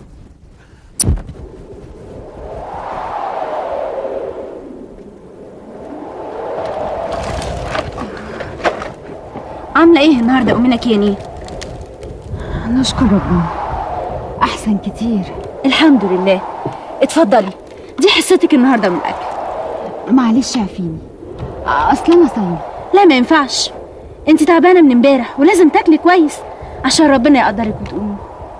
Speaker 2: عاملة ايه النهاردة أمنا كياني؟ نشكر ربنا أحسن كتير الحمد لله اتفضلي دي حصتك النهاردة من الأكل معلش عفيني أصل أنا صايمة لا ما ينفعش انت تعبانة من امبارح ولازم تاكلي كويس عشان ربنا يقدرك وتقومي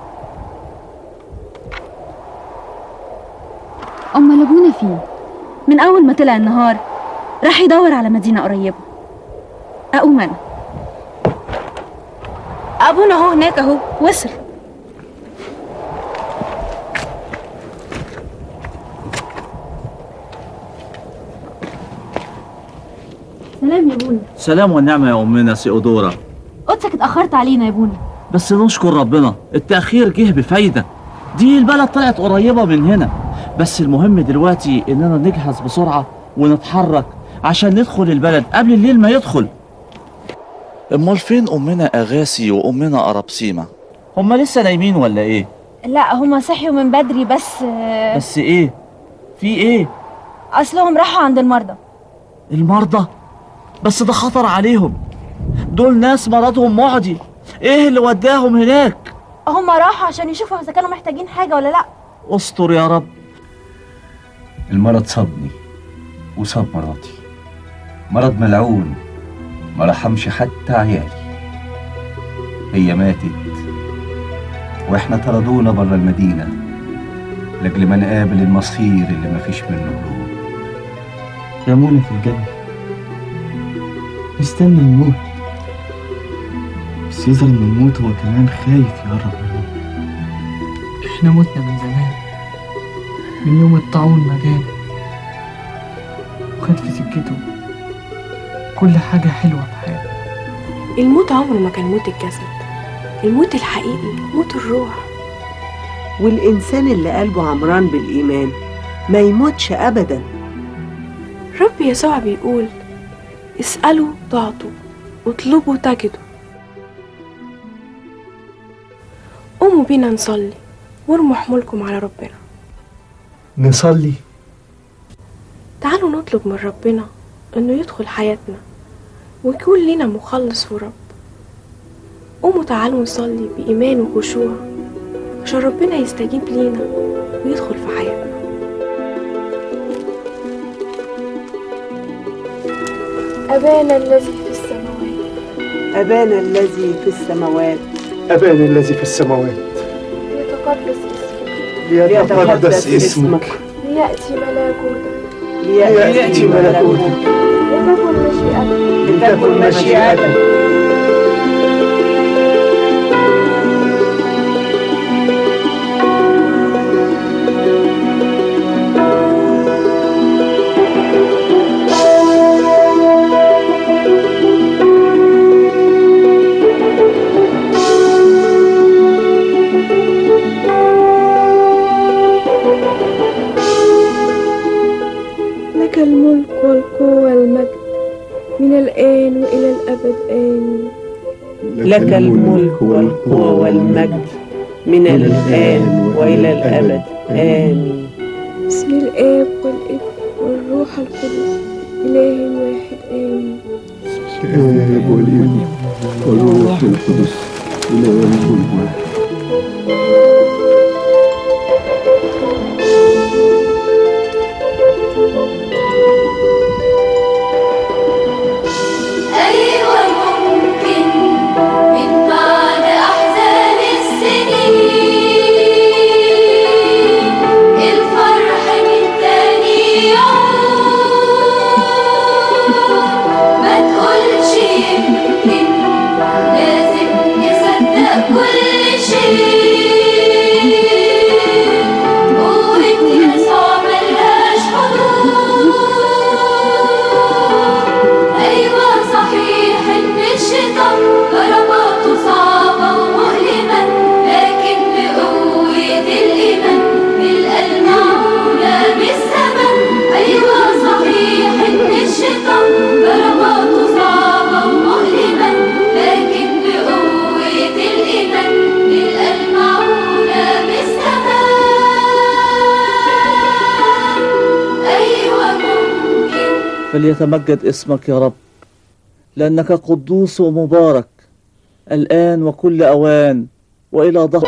Speaker 2: أمال أبونا فين؟ من أول ما طلع النهار راح يدور على مدينة قريبة أقوم أنا أبونا أهو هناك أهو وصل سلام يا بونا
Speaker 13: سلام والنعمة يا أمنا سيودورا
Speaker 2: قدسك اتأخرت علينا يا بونا
Speaker 13: بس نشكر ربنا التأخير جه بفايدة دي البلد طلعت قريبة من هنا بس المهم دلوقتي إننا نجهز بسرعة ونتحرك عشان ندخل البلد قبل الليل ما يدخل أمال فين أمنا أغاسي وأمنا أرابسيما؟ هما لسه نايمين ولا إيه؟
Speaker 2: لا هما صحيوا من بدري بس
Speaker 13: بس إيه؟ في إيه؟
Speaker 2: أصلهم راحوا عند المرضى
Speaker 13: المرضى؟ بس ده خطر عليهم دول ناس مرضهم معدي إيه اللي وداهم هناك؟
Speaker 2: هما راحوا عشان يشوفوا إذا كانوا محتاجين حاجة ولا لأ
Speaker 13: استر يا رب
Speaker 5: المرض صابني وصاب مراتي مرض ملعون ما رحمش حتى عيالي هي ماتت واحنا طردونا بره المدينة لاجل ما نقابل المصير اللي مفيش منه هروب
Speaker 22: رمونا في الجنة نستنى الموت بس يظهر ان الموت هو كمان خايف يقرب مننا
Speaker 23: احنا متنا من زمان من يوم الطاعون ما جانا وخد في سكته كل حاجة حلوة في حياتنا
Speaker 3: الموت عمره ما كان موت الجسد الموت الحقيقي موت الروح
Speaker 9: والإنسان اللي قلبه عمران بالإيمان ما يموتش أبدا
Speaker 3: رب يسوع بيقول اسألوا تعطوا اطلبوا تجدوا قوموا بينا نصلي وارموا حمولكم على ربنا
Speaker 22: نصلي
Speaker 3: تعالوا نطلب من ربنا انه يدخل حياتنا ويكون لنا مخلص ورب قوموا تعالوا نصلي بإيمان وخشوع عشان ربنا يستجيب لينا ويدخل في حياتنا أبانا الذي في السماوات
Speaker 9: أبانا الذي في السماوات
Speaker 22: أبانا الذي في السماوات
Speaker 3: يتقدس اسمك
Speaker 22: ليتقدس اسمك
Speaker 3: ليأتي ملكوتك
Speaker 22: ليأتي ملكوتك
Speaker 3: لتكن مشيئتك
Speaker 22: لتكن مشيئتك
Speaker 3: لك الملك والقوة والمجد من الآن وإلى الأبد آمين
Speaker 9: لك الملك والقوة والمجد من الآن وإلى الأبد آمين
Speaker 3: بسم الآب والابن والروح القدس إله واحد آمين
Speaker 22: الآب والابن والروح القدس إله واحد
Speaker 21: أيوة ممكن من بعد أحزان السنين الفرح من تاني يوم ما تقولش يمكن لازم نصدق كل ضرباته صعبة ومؤلمة لكن بقوة الإيمان نلقى المعونة بالسماء أيوة صحيح إن الشيطان ضرباته صعبة ومؤلمة لكن بقوة الإيمان نلقى المعونة بالسماء أيوة ممكن
Speaker 13: فليتمجد اسمك يا رب لأنك قدوس ومبارك الآن وكل أوان وإلى ظهر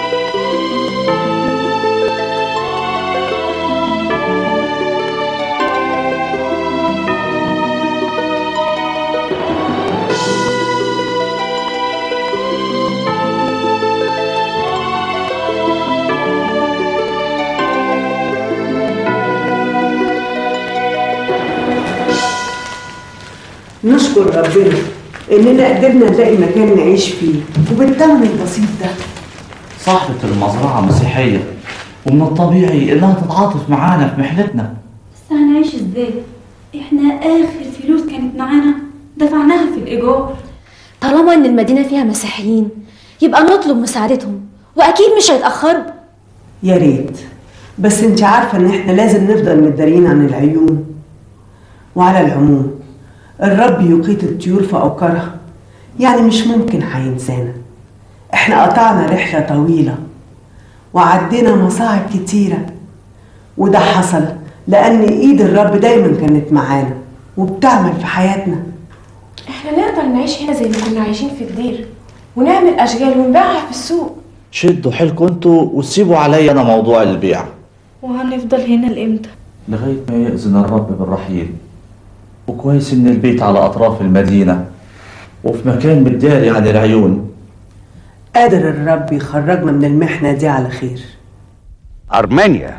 Speaker 9: نشكر ربنا اننا قدرنا نلاقي مكان نعيش فيه وبالثمن البسيط ده
Speaker 13: صاحبة المزرعة مسيحية ومن الطبيعي إنها تتعاطف معانا في محنتنا
Speaker 1: بس هنعيش ازاي؟ احنا اخر فلوس كانت معانا دفعناها في الايجار
Speaker 2: طالما ان المدينة فيها مسيحيين يبقى نطلب مساعدتهم واكيد مش هيتأخروا
Speaker 9: يا ريت بس انت عارفه ان احنا لازم نفضل متدارين عن العيون وعلى العموم الرب يقيت الطيور في اوكارها يعني مش ممكن هينسانا احنا قطعنا رحله طويله وعدينا مصاعب كتيره وده حصل لان ايد الرب دايما كانت معانا وبتعمل في حياتنا
Speaker 3: احنا نقدر نعيش هنا زي ما كنا عايشين في الدير ونعمل اشغال ونبيعها في السوق
Speaker 13: شدوا حيلكم انتوا وسيبوا عليا أنا موضوع البيع
Speaker 3: وهنفضل هنا لامتى
Speaker 13: لغاية ما يأذن الرب بالرحيل وكويس إن البيت على أطراف المدينة وفي مكان متداري عن العيون
Speaker 9: قادر الرب يخرجنا من المحنه دي على خير
Speaker 7: أرمينيا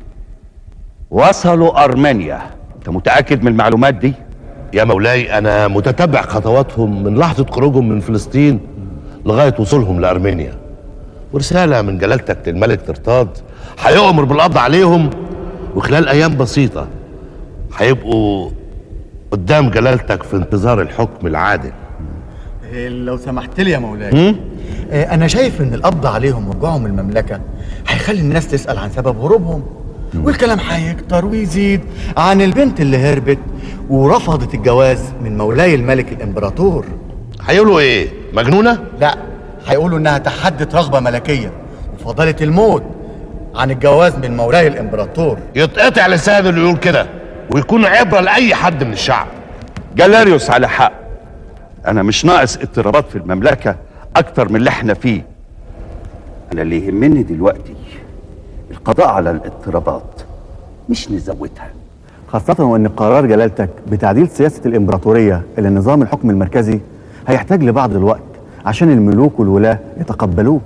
Speaker 7: وصلوا أرمينيا أنت متأكد من المعلومات دي؟
Speaker 6: يا مولاي انا متتبع خطواتهم من لحظه خروجهم من فلسطين لغايه وصولهم لارمينيا ورساله من جلالتك للملك ترتاد هيؤمر بالقبض عليهم وخلال ايام بسيطه هيبقوا قدام جلالتك في انتظار الحكم العادل
Speaker 19: إيه، لو سمحت لي يا مولاي
Speaker 6: هم؟
Speaker 19: إيه، انا شايف ان القبض عليهم ورجوعهم المملكه هيخلي الناس تسال عن سبب هروبهم والكلام هيكتر ويزيد عن البنت اللي هربت ورفضت الجواز من مولاي الملك الامبراطور
Speaker 6: هيقولوا ايه مجنونه
Speaker 19: لا هيقولوا انها تحدت رغبه ملكيه وفضلت الموت عن الجواز من مولاي الامبراطور
Speaker 6: يتقطع لسان اللي يقول كده ويكون عبره لاي حد من الشعب
Speaker 7: جالاريوس على حق أنا مش ناقص اضطرابات في المملكة أكتر من اللي احنا فيه أنا اللي يهمني دلوقتي القضاء على الاضطرابات مش نزودها
Speaker 19: خاصة وإن قرار جلالتك بتعديل سياسة الإمبراطورية إلى نظام الحكم المركزي هيحتاج لبعض الوقت عشان الملوك والولاة يتقبلوه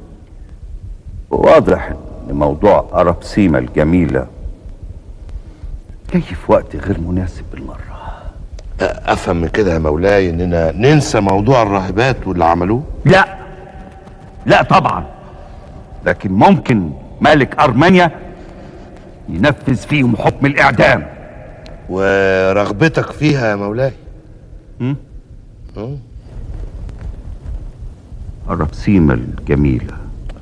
Speaker 7: واضح ان موضوع أرابسيما الجميلة جاي في وقت غير مناسب بالمرة
Speaker 6: افهم من كده يا مولاي اننا ننسى موضوع الراهبات واللي عملوه
Speaker 7: لا لا طبعا لكن ممكن ملك أرمينيا ينفذ فيهم حكم الإعدام
Speaker 6: ورغبتك فيها يا مولاي
Speaker 7: هم؟
Speaker 6: اه
Speaker 7: أرابسيما الجميلة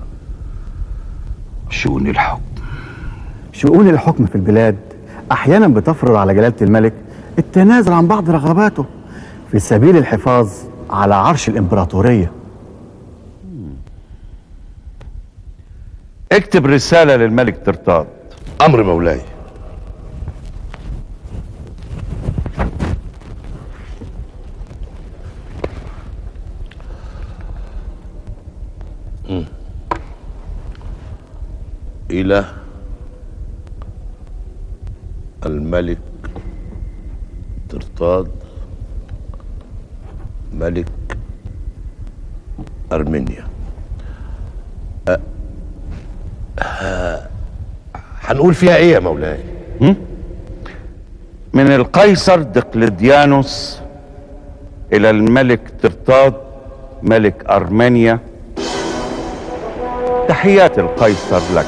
Speaker 7: شؤون الحكم
Speaker 19: شؤون الحكم في البلاد أحيانا بتفرض على جلالة الملك التنازل عن بعض رغباته في سبيل الحفاظ على عرش الإمبراطورية
Speaker 7: اكتب رسالة للملك ترتاد
Speaker 6: امر مولاي مم. إلى الملك ترتاد ملك أرمينيا أ- ه- هنقول فيها ايه يا مولاي
Speaker 7: هم؟ من القيصر دقلديانوس إلى الملك ترتاد ملك أرمينيا تحيات القيصر لك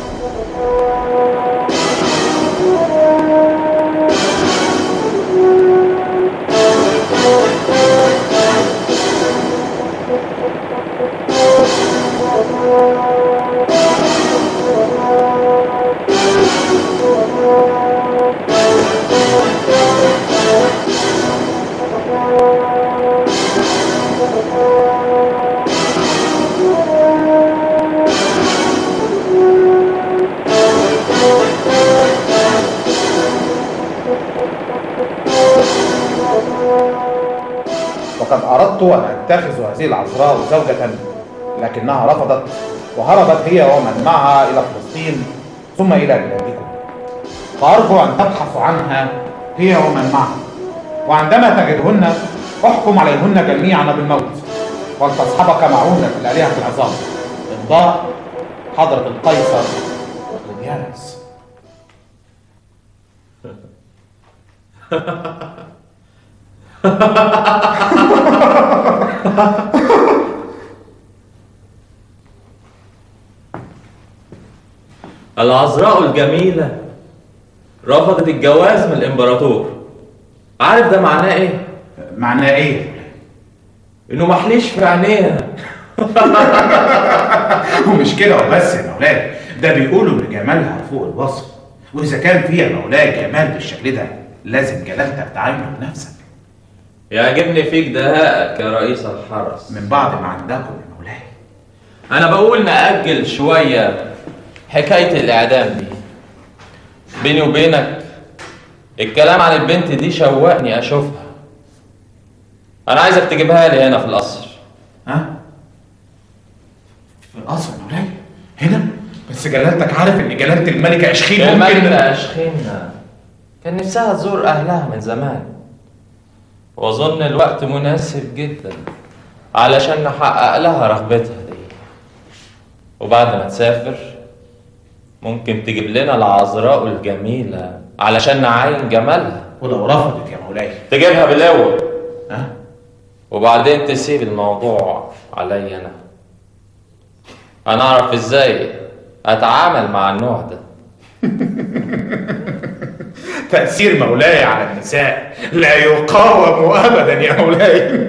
Speaker 8: وقد أردت أن أتخذ هذه العذراء زوجة لكنها رفضت وهربت هي ومن معها إلى فلسطين ثم إلى بلادكم فأرجو أن تبحثوا عنها هي ومن معها وعندما تجدهن احكم عليهن جميعا بالموت ولتصحبك معونة الآلهة العظام إمضاء حضرة القيصر لديانوس
Speaker 10: العذراء الجميلة رفضت الجواز من الإمبراطور عارف ده معناه إيه؟
Speaker 8: معناه إيه؟
Speaker 10: إنه محليش في عينيها
Speaker 8: ومش كده وبس يا مولاي ده بيقولوا ان جمالها فوق الوصف واذا كان فيها مولاي جمال بالشكل ده لازم جلالتك تعاينه بنفسك
Speaker 10: يعجبني فيك دهائك يا رئيس الحرس
Speaker 8: من بعد ما عندكم يا مولاي
Speaker 10: أنا بقول نأجل شوية حكاية الإعدام دي بيني وبينك الكلام عن البنت دي شوقني أشوفها أنا عايزك تجيبها لي هنا في القصر
Speaker 8: ها؟ في القصر يا مولاي هنا بس جلالتك عارف ان جلاله الملكه اشخين ممكن
Speaker 10: الملكة أشخينا كان نفسها تزور أهلها من زمان وأظن الوقت مناسب جدا علشان نحقق لها رغبتها دي وبعد ما تسافر ممكن تجيب لنا العذراء الجميلة علشان نعاين جمالها
Speaker 8: ولو رفضت يا مولاي
Speaker 10: تجيبها بالأول
Speaker 8: ها؟
Speaker 10: وبعدين تسيب الموضوع عليا أنا أنا أعرف إزاي أتعامل مع النوع ده
Speaker 8: تاثير مولاي على النساء لا يقاوم ابدا يا مولاي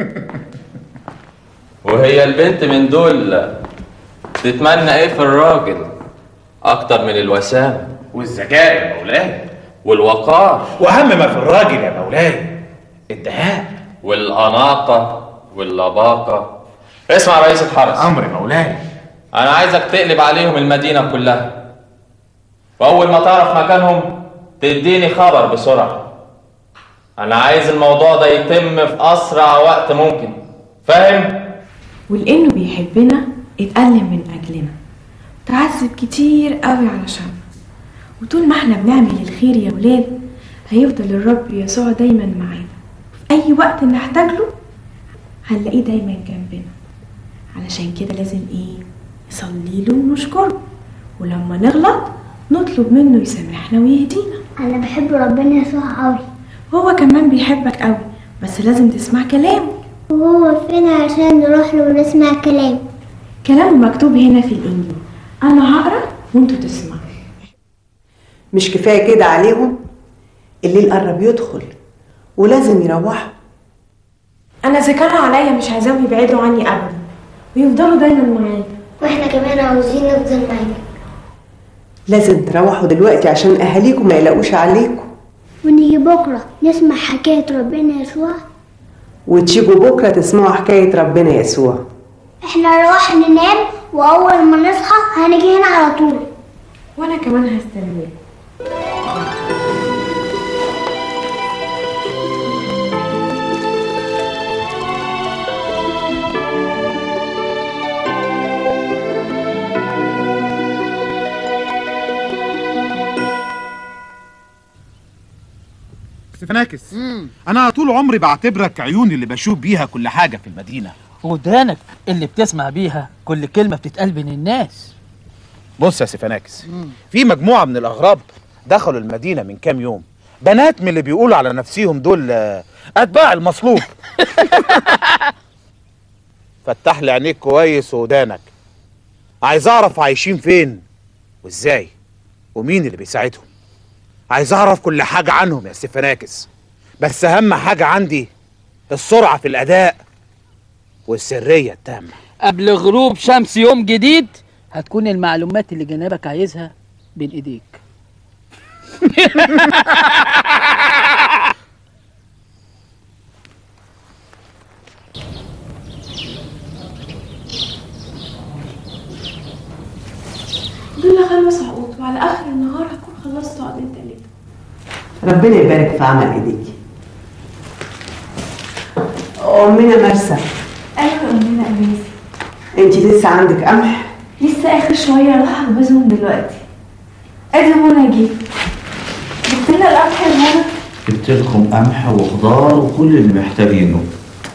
Speaker 10: وهي البنت من دول تتمنى ايه في الراجل اكتر من الوسام
Speaker 8: والذكاء يا مولاي
Speaker 10: والوقار
Speaker 8: واهم ما في الراجل يا مولاي الدهاء
Speaker 10: والاناقه واللباقه اسمع يا رئيس الحرس
Speaker 8: امر مولاي
Speaker 10: انا عايزك تقلب عليهم المدينه كلها واول ما تعرف مكانهم تديني خبر بسرعه انا عايز الموضوع ده يتم في اسرع وقت ممكن فاهم
Speaker 3: ولانه بيحبنا اتألم من اجلنا تعذب كتير قوي علشان وطول ما احنا بنعمل الخير يا ولاد هيفضل الرب يسوع دايما معانا في اي وقت نحتاج له هنلاقيه دايما جنبنا علشان كده لازم ايه نصلي له ونشكره ولما نغلط نطلب منه يسامحنا ويهدينا
Speaker 11: انا بحب ربنا يسوع قوي
Speaker 3: وهو كمان بيحبك قوي بس لازم تسمع كلامه
Speaker 11: وهو فين عشان نروح له ونسمع كلامه
Speaker 3: كلامه مكتوب هنا في الانجيل انا هقرا وانتوا تسمعوا
Speaker 9: مش كفايه كده عليهم الليل قرب يدخل ولازم يروحوا
Speaker 3: انا اذا كانوا عليا مش عايزاهم يبعدوا عني ابدا ويفضلوا دايما معايا
Speaker 11: واحنا كمان عاوزين نفضل معاك
Speaker 9: لازم تروحوا دلوقتي عشان اهاليكم ما يلاقوش عليكم
Speaker 11: ونيجي بكره نسمع حكايه ربنا يسوع
Speaker 9: وتيجوا بكره تسمعوا حكايه ربنا يسوع
Speaker 11: احنا نروح ننام واول ما نصحى هنيجي هنا على طول
Speaker 3: وانا كمان هستناك
Speaker 8: استفناكس انا طول عمري بعتبرك عيوني اللي بشوف بيها كل حاجه في المدينه
Speaker 24: ودانك اللي بتسمع بيها كل كلمة بتتقال بين الناس
Speaker 8: بص يا سيفاناكس في مجموعه من الاغراب دخلوا المدينه من كام يوم بنات من اللي بيقولوا على نفسيهم دول آه، اتباع المصلوب فتح لي عينيك كويس ودانك عايز اعرف عايشين فين وازاي ومين اللي بيساعدهم عايز اعرف كل حاجه عنهم يا سيفاناكس بس اهم حاجه عندي السرعه في الاداء والسرية التامة
Speaker 24: قبل غروب شمس يوم جديد هتكون المعلومات اللي جنابك عايزها بين ايديك
Speaker 3: دول خمس عقود وعلى اخر النهار هكون خلصت عقدين تلاته
Speaker 9: ربنا يبارك في عمل ايديكي امنا مرسى
Speaker 1: ايوه امنا اميزي
Speaker 9: انت لسه عندك قمح
Speaker 1: لسه اخر شويه اروح اخبزهم دلوقتي ادي منى جه جبت لنا القمح يا منى
Speaker 13: جبت لكم قمح وخضار وكل اللي محتاجينه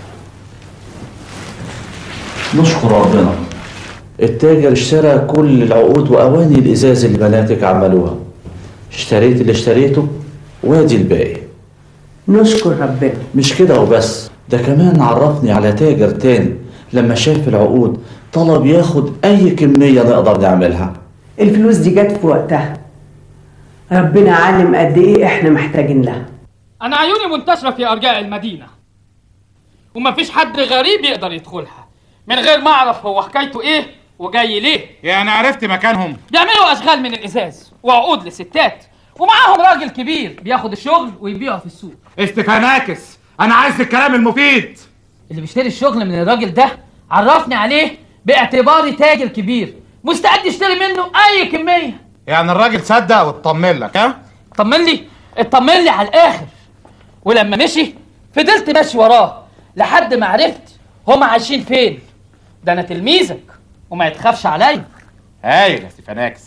Speaker 13: نشكر ربنا التاجر اشترى كل العقود واواني الازاز اللي بناتك عملوها اشتريت اللي اشتريته وادي الباقي
Speaker 9: نشكر ربنا
Speaker 13: مش كده وبس ده كمان عرفني على تاجر تاني لما شاف العقود طلب ياخد اي كمية نقدر نعملها
Speaker 9: الفلوس دي جت في وقتها ربنا عالم قد ايه احنا محتاجين لها
Speaker 12: أنا عيوني منتشرة في أرجاء المدينة ومفيش حد غريب يقدر يدخلها من غير ما أعرف هو حكايته إيه وجاي ليه
Speaker 8: يعني عرفت مكانهم
Speaker 12: بيعملوا أشغال من الإزاز وعقود لستات ومعاهم راجل كبير بياخد الشغل ويبيعه في السوق
Speaker 8: استفاناكس انا عايز الكلام المفيد
Speaker 12: اللي بيشتري الشغل من الراجل ده عرفني عليه باعتباري تاجر كبير مستعد يشتري منه أي كمية
Speaker 8: يعني الراجل صدق واطمن لك ها
Speaker 12: اطمن لي اطمن لي على الآخر ولما مشي فضلت ماشي وراه لحد ما عرفت هما عايشين فين ده انا تلميذك وما يتخافش عليا
Speaker 8: هايل يا استفاناكس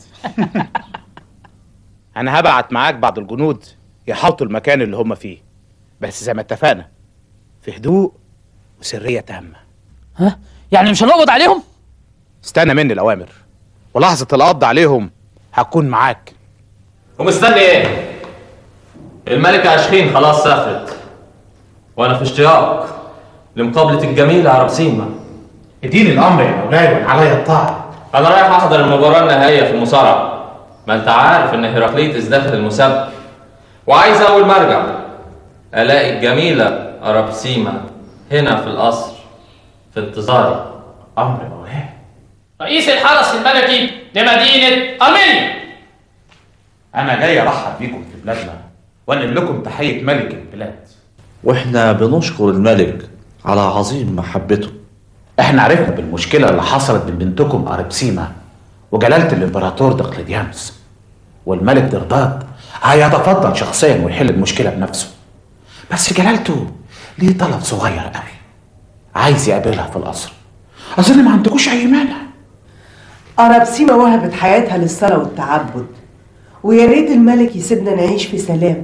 Speaker 8: انا هبعت معاك بعض الجنود يحاوطوا المكان اللي هم فيه بس زي ما اتفقنا في هدوء وسرية تامة
Speaker 12: ها يعني مش هنقبض عليهم
Speaker 8: استنى مني الاوامر ولحظة القبض عليهم هكون معاك
Speaker 10: ومستني ايه؟ الملكة أشخين خلاص سافرت وأنا في اشتياق لمقابلة الجميلة عربسيمة
Speaker 8: اديني الامر يا مولاي وانا عليا الطاعة
Speaker 10: أنا رايح أحضر المباراة النهائية في المصارعة ما أنت عارف إن هيراقليتس داخل المسابقة وعايز أول ما أرجع ألاقي الجميلة عربسيمة هنا في القصر في انتظاري
Speaker 8: أمر مولاي
Speaker 12: رئيس الحرس الملكي لمدينة أرمينيا
Speaker 8: انا جاي ارحب بيكم في بلادنا وانقل لكم تحية ملك البلاد
Speaker 13: واحنا بنشكر الملك على عظيم محبته
Speaker 8: احنا عرفنا بالمشكلة اللي حصلت بين بنتكم أربسيما وجلالة الإمبراطور دقلديانوس والملك درداد هيتفضل شخصيا ويحل المشكلة بنفسه بس جلالته ليه طلب صغير قوي عايز يقابلها في القصر أظن ما عندكوش أي مانع
Speaker 9: أرابسيما وهبت حياتها للصلاة والتعبد ويا ريت الملك يسيبنا نعيش في سلام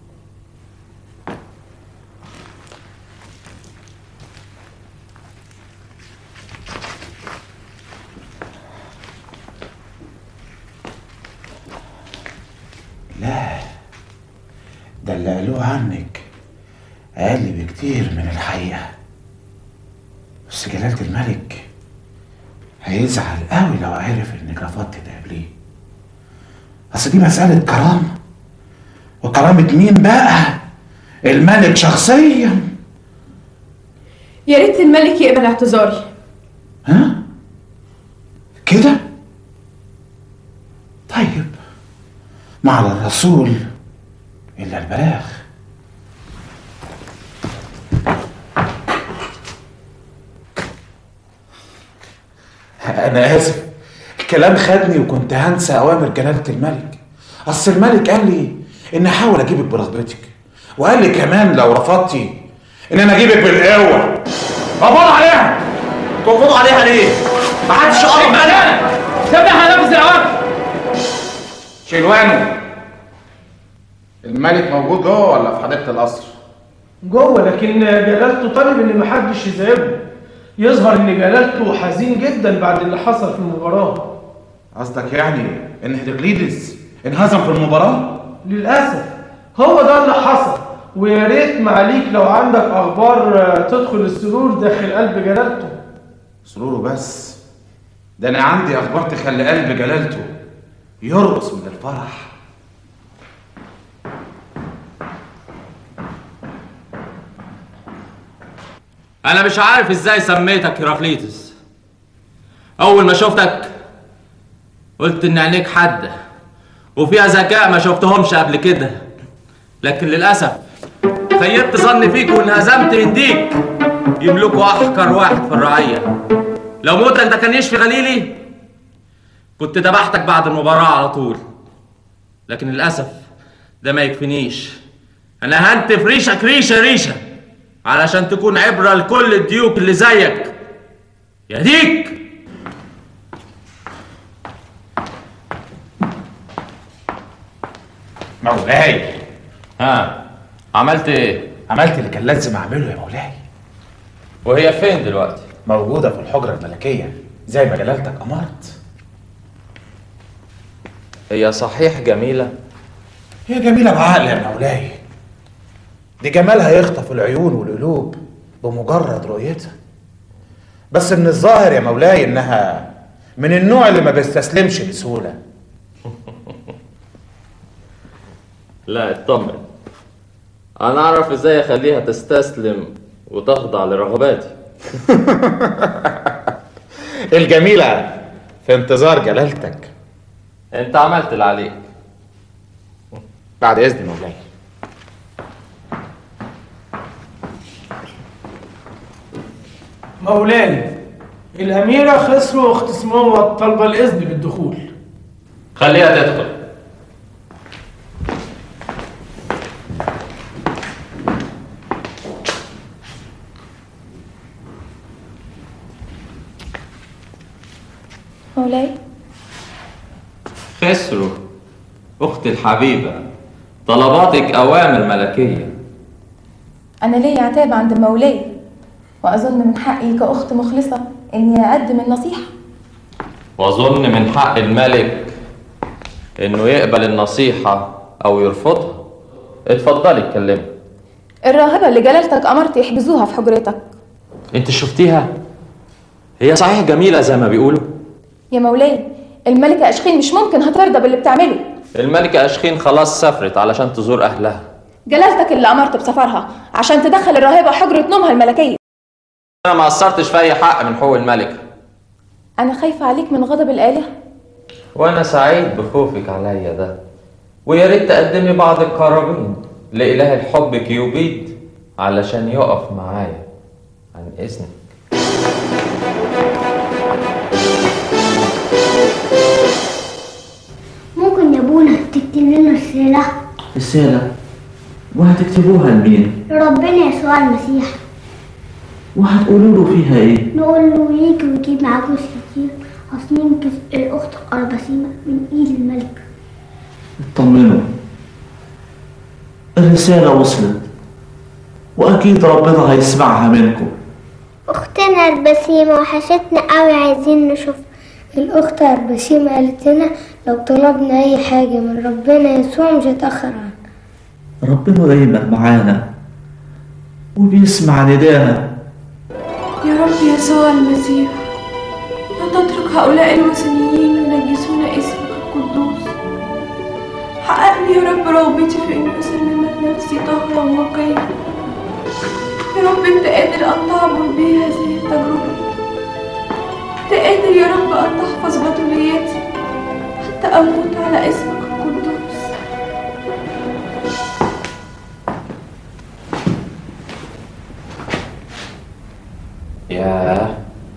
Speaker 8: لا ده اللي قالوه عنك أقل بكتير من الحقيقة بس جلالة الملك هيزعل قوي لو عرف انك رفضت تقابليه اصل دي مسألة كرامة وكرامة مين بقى؟ الملك شخصيا
Speaker 3: يا ريت الملك يقبل اعتذاري
Speaker 8: ها؟ كده؟ طيب ما على الرسول إلا البلاغ أنا آسف الكلام خدني وكنت هنسى أوامر جلالة الملك أصل الملك قال لي إن أحاول أجيبك برغبتك وقال لي كمان لو رفضتي إن أنا أجيبك بالقوة قبض عليها
Speaker 10: تقبضوا عليها ليه؟ ما حدش قرب منها
Speaker 12: سيبني هنفذ الأوامر
Speaker 8: شيلوانو الملك موجود جوه ولا في حديقة القصر؟
Speaker 14: جوه لكن جلالته طالب ان محدش يزعجه يظهر ان جلالته حزين جدا بعد اللي حصل في المباراه
Speaker 8: قصدك يعني إن هيراكليدس انهزم في المباراة؟
Speaker 14: للاسف هو ده اللي حصل ويا ريت معاليك لو عندك اخبار آه، تدخل السرور داخل قلب جلالته
Speaker 8: سروره بس ده أنا عندي أخبار تخلي قلب جلالته يرقص من الفرح
Speaker 10: انا مش عارف ازاي سميتك هيراقليطس اول ما شفتك قلت ان عينيك حاده وفيها ذكاء ما شفتهمش قبل كده لكن للاسف خيبت ظني فيك وانهزمت من ديك يملكوا احقر واحد في الرعيه لو موتك ده كان يشفي غليلي كنت ذبحتك بعد المباراه على طول لكن للاسف ده ما يكفينيش انا هنتف ريشك ريشه ريشه علشان تكون عبره لكل الديوك اللي زيك يا ديك
Speaker 8: مولاي
Speaker 10: ها عملت ايه؟
Speaker 8: عملت اللي كان لازم اعمله يا مولاي
Speaker 10: وهي فين دلوقتي؟
Speaker 8: موجودة في الحجرة الملكية زي ما جلالتك أمرت
Speaker 10: هي صحيح جميله
Speaker 8: هي جميلة بعقل يا مولاي دي جمالها يخطف العيون والقلوب بمجرد رؤيتها بس من الظاهر يا مولاي انها من النوع اللي ما بيستسلمش بسهولة
Speaker 10: لا اطمن انا اعرف ازاي اخليها تستسلم وتخضع لرغباتي
Speaker 8: الجميلة في انتظار جلالتك
Speaker 10: انت عملت اللي عليك
Speaker 8: بعد اذن مولاي
Speaker 14: مولاي الأميرة خسروا اختصمهم وطلب الإذن بالدخول
Speaker 10: خليها تدخل
Speaker 3: مولاي
Speaker 10: خسروا اختي الحبيبه طلباتك اوامر ملكيه
Speaker 3: أنا ليا عتاب عند مولاي وأظن من حقي كأخت مخلصة إني أقدم النصيحة
Speaker 10: واظن من حق الملك انه يقبل النصيحه او يرفضها اتفضلي اتكلمي
Speaker 3: الراهبة اللي جلالتك أمرت يحجزوها في حجرتك
Speaker 10: انت شفتيها هي صحيح جميله زي ما بيقولوا
Speaker 3: يا مولاي الملكة أشخين مش ممكن هترضى باللي بتعمله
Speaker 10: الملكه اشخين خلاص سافرت علشان تزور اهلها
Speaker 3: جلالتك اللي أمرت بسفرها عشان تدخل الراهبة حجرة نومها الملكية
Speaker 10: انا ما قصرتش في اي حق من حقوق الملكه
Speaker 3: أنا خايفة عليك من غضب الآلهة
Speaker 10: وانا سعيد بخوفك عليا ده ويا ريت تقدمي بعض القرابين لاله الحب كيوبيد علشان يقف معايا عن اذنك
Speaker 11: ممكن يا ابونا تكتب لنا رسالة
Speaker 13: رسالة وهتكتبوها لمين؟
Speaker 11: لربنا يسوع المسيح
Speaker 13: وهتقولوا له فيها ايه؟
Speaker 11: نقول له يجي ويجيب معاه فلوس كتير عشان ينقذ الأخت أربسيمة من إيد الملك
Speaker 13: اطمنوا الرسالة وصلت وأكيد ربنا هيسمعها منكم
Speaker 11: أختنا البسيمة وحشتنا قوي عايزين نشوف الأخت البسيمة قالت لنا لو طلبنا أي حاجة من ربنا يسوع مش هيتأخر عنها
Speaker 13: ربنا دايما معانا وبيسمع ندانا
Speaker 3: يا رب يسوع المسيح لا تترك هؤلاء الوثنيين ينجسون اسمك القدوس حقق لي يا رب رغبتي في أن أسلمك نفسي طهرا وقيا يا رب أنت قادر أن تعبر بي هذه التجربة أنت قادر يا رب أن تحفظ بطولياتي حتى أموت على اسمك القدوس
Speaker 10: ياه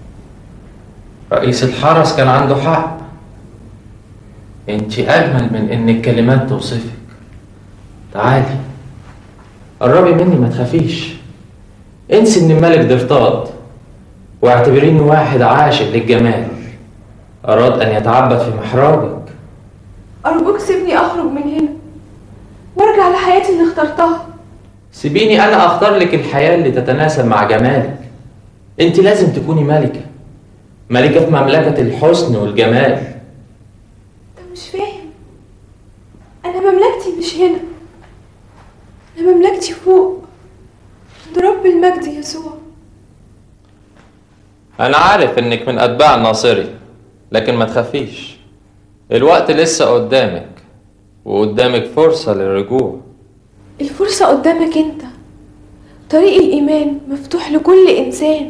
Speaker 10: رئيس الحرس كان عنده حق انت اجمل من ان الكلمات توصفك تعالي قربي مني ما تخافيش انسي ان الملك درطاد واعتبريه انه واحد عاشق للجمال اراد ان يتعبد في محرابك
Speaker 3: أرجوك سيبني أخرج من هنا وارجع لحياتي اللي اخترتها
Speaker 10: سيبيني انا اختار لك الحياه اللي تتناسب مع جمالك انت لازم تكوني ملكه ملكه في مملكه الحسن والجمال
Speaker 3: أنت مش فاهم أنا مملكتي مش هنا أنا مملكتي فوق عند رب المجد يسوع
Speaker 10: انا عارف انك من اتباع الناصري لكن ما تخافيش الوقت لسه قدامك وقدامك فرصه للرجوع
Speaker 3: الفرصة قدامك أنت طريق الإيمان مفتوح لكل إنسان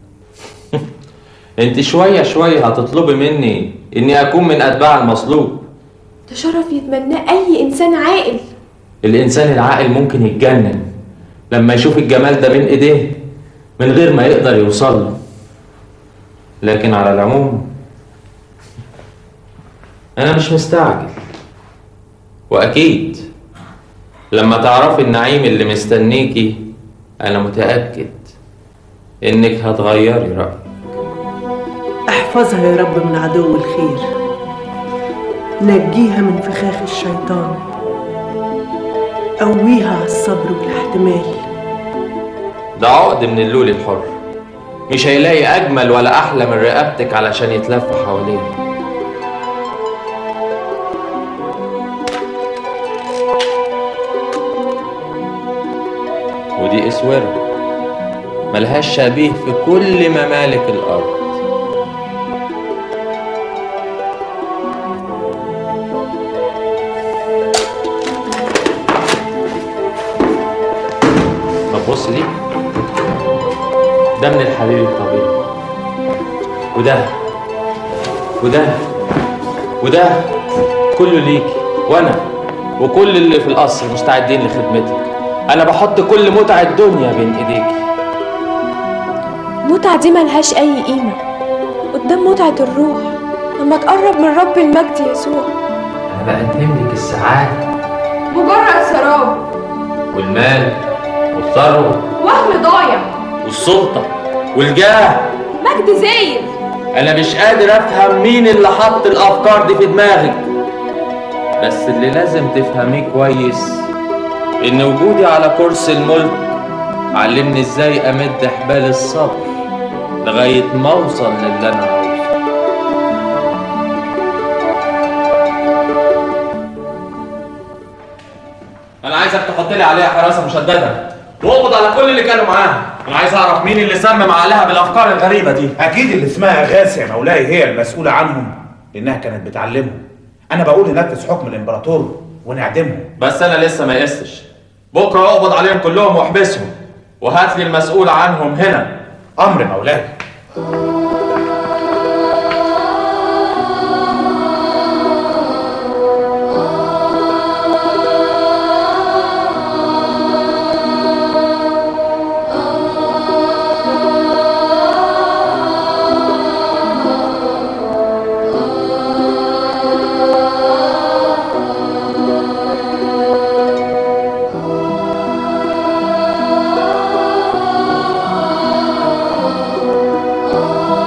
Speaker 10: انت شوية شوية هتطلبي مني اني اكون من اتباع المصلوب
Speaker 3: ده شرف يتمناه أي إنسان عاقل
Speaker 10: الانسان العاقل ممكن يتجنن لما يشوف الجمال ده بين ايديه من غير ما يقدر يوصل له لكن على العموم انا مش مستعجل واكيد لما تعرفي النعيم اللي مستنيكي انا متاكد انك هتغيري رايك
Speaker 9: احفظها يا رب من عدو الخير نجيها من فخاخ الشيطان قويها على الصبر والاحتمال
Speaker 10: ده عقد من اللول الحر مش هيلاقي اجمل ولا احلى من رقبتك علشان يتلف حواليه ودي اسوره ملهاش شبيه في كل ممالك الارض طب بص دي ده من الحبيب الطبيعي وده وده وده كله ليكي وانا وكل اللي في القصر مستعدين لخدمتك انا بحط كل متع الدنيا بين ايديكي
Speaker 3: المتعة دي ملهاش أي قيمة قدام متعة الروح لما تقرب من رب المجد يسوع
Speaker 10: انا بقدم لك السعاده
Speaker 3: مجرد سراب
Speaker 10: والمال والثروه
Speaker 3: وهم ضايع
Speaker 10: والسلطه والجاه
Speaker 3: مجد زايد
Speaker 10: انا مش قادر افهم مين اللي حط الافكار دي في دماغك بس اللي لازم تفهميه كويس ان وجودي على كرسي الملك علمني ازاي امد حبال الصبر لغايه ما اوصل للي انا عاوزه انا عايزك تحط لي عليها حراسه مشدده واقبض على كل اللي كانوا معاها انا عايز اعرف مين اللي سمم عليها بالافكار الغريبه دي
Speaker 8: اكيد اللي اسمها غاسي يا مولاي هي المسؤوله عنهم لانها كانت بتعلمهم انا بقول ننفذ حكم الامبراطور ونعدمهم
Speaker 10: بس انا لسه ما يئستش بكره اقبض عليهم كلهم واحبسهم وهات لي المسؤول عنهم هنا
Speaker 8: امر مولاي
Speaker 21: Oh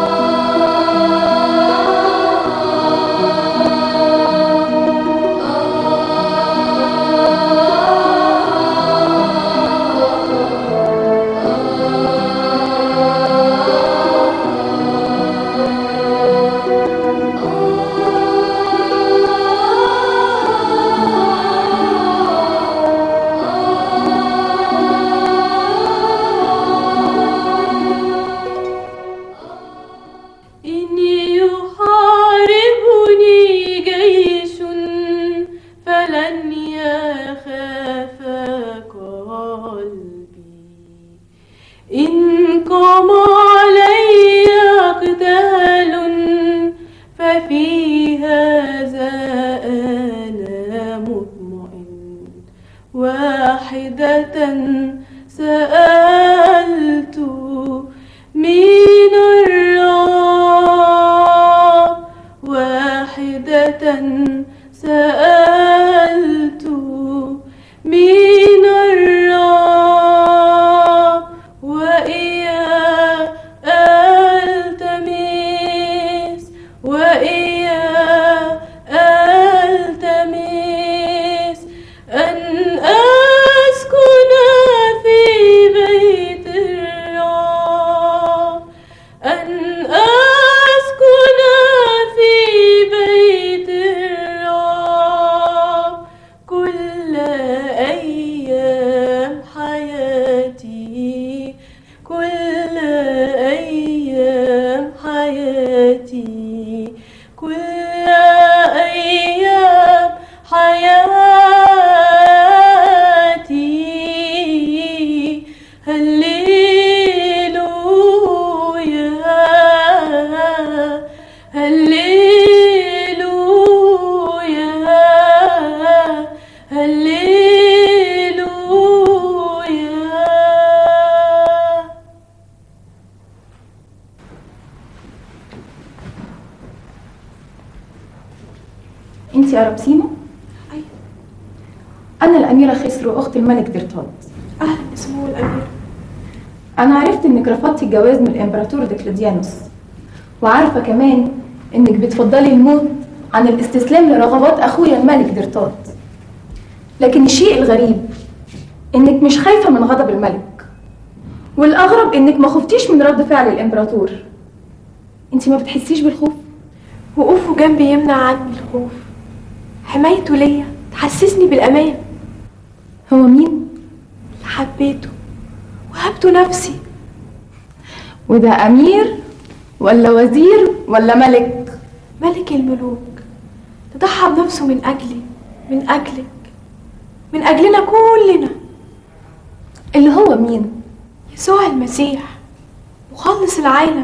Speaker 2: انت ارابسيما ايوه انا الاميره خسرو اخت الملك درطاد
Speaker 3: اهلا سمو الامير
Speaker 2: انا عرفت انك رفضتي الجواز من الامبراطور ديكلوديانوس وعارفه كمان انك بتفضلي الموت عن الاستسلام لرغبات اخويا الملك درطاد لكن الشيء الغريب انك مش خايفه من غضب الملك والاغرب انك ما خفتيش من رد فعل الامبراطور انت ما بتحسيش بالخوف
Speaker 3: وقوفه جنبي يمنع عني الخوف حمايته ليا تحسسني بالامان
Speaker 2: هو مين
Speaker 3: اللي حبيته وهبته نفسي
Speaker 2: وده امير ولا وزير ولا ملك
Speaker 3: ملك الملوك تضحى بنفسه من اجلي من اجلك من اجلنا كلنا
Speaker 2: اللي هو مين
Speaker 3: يسوع المسيح مخلص العالم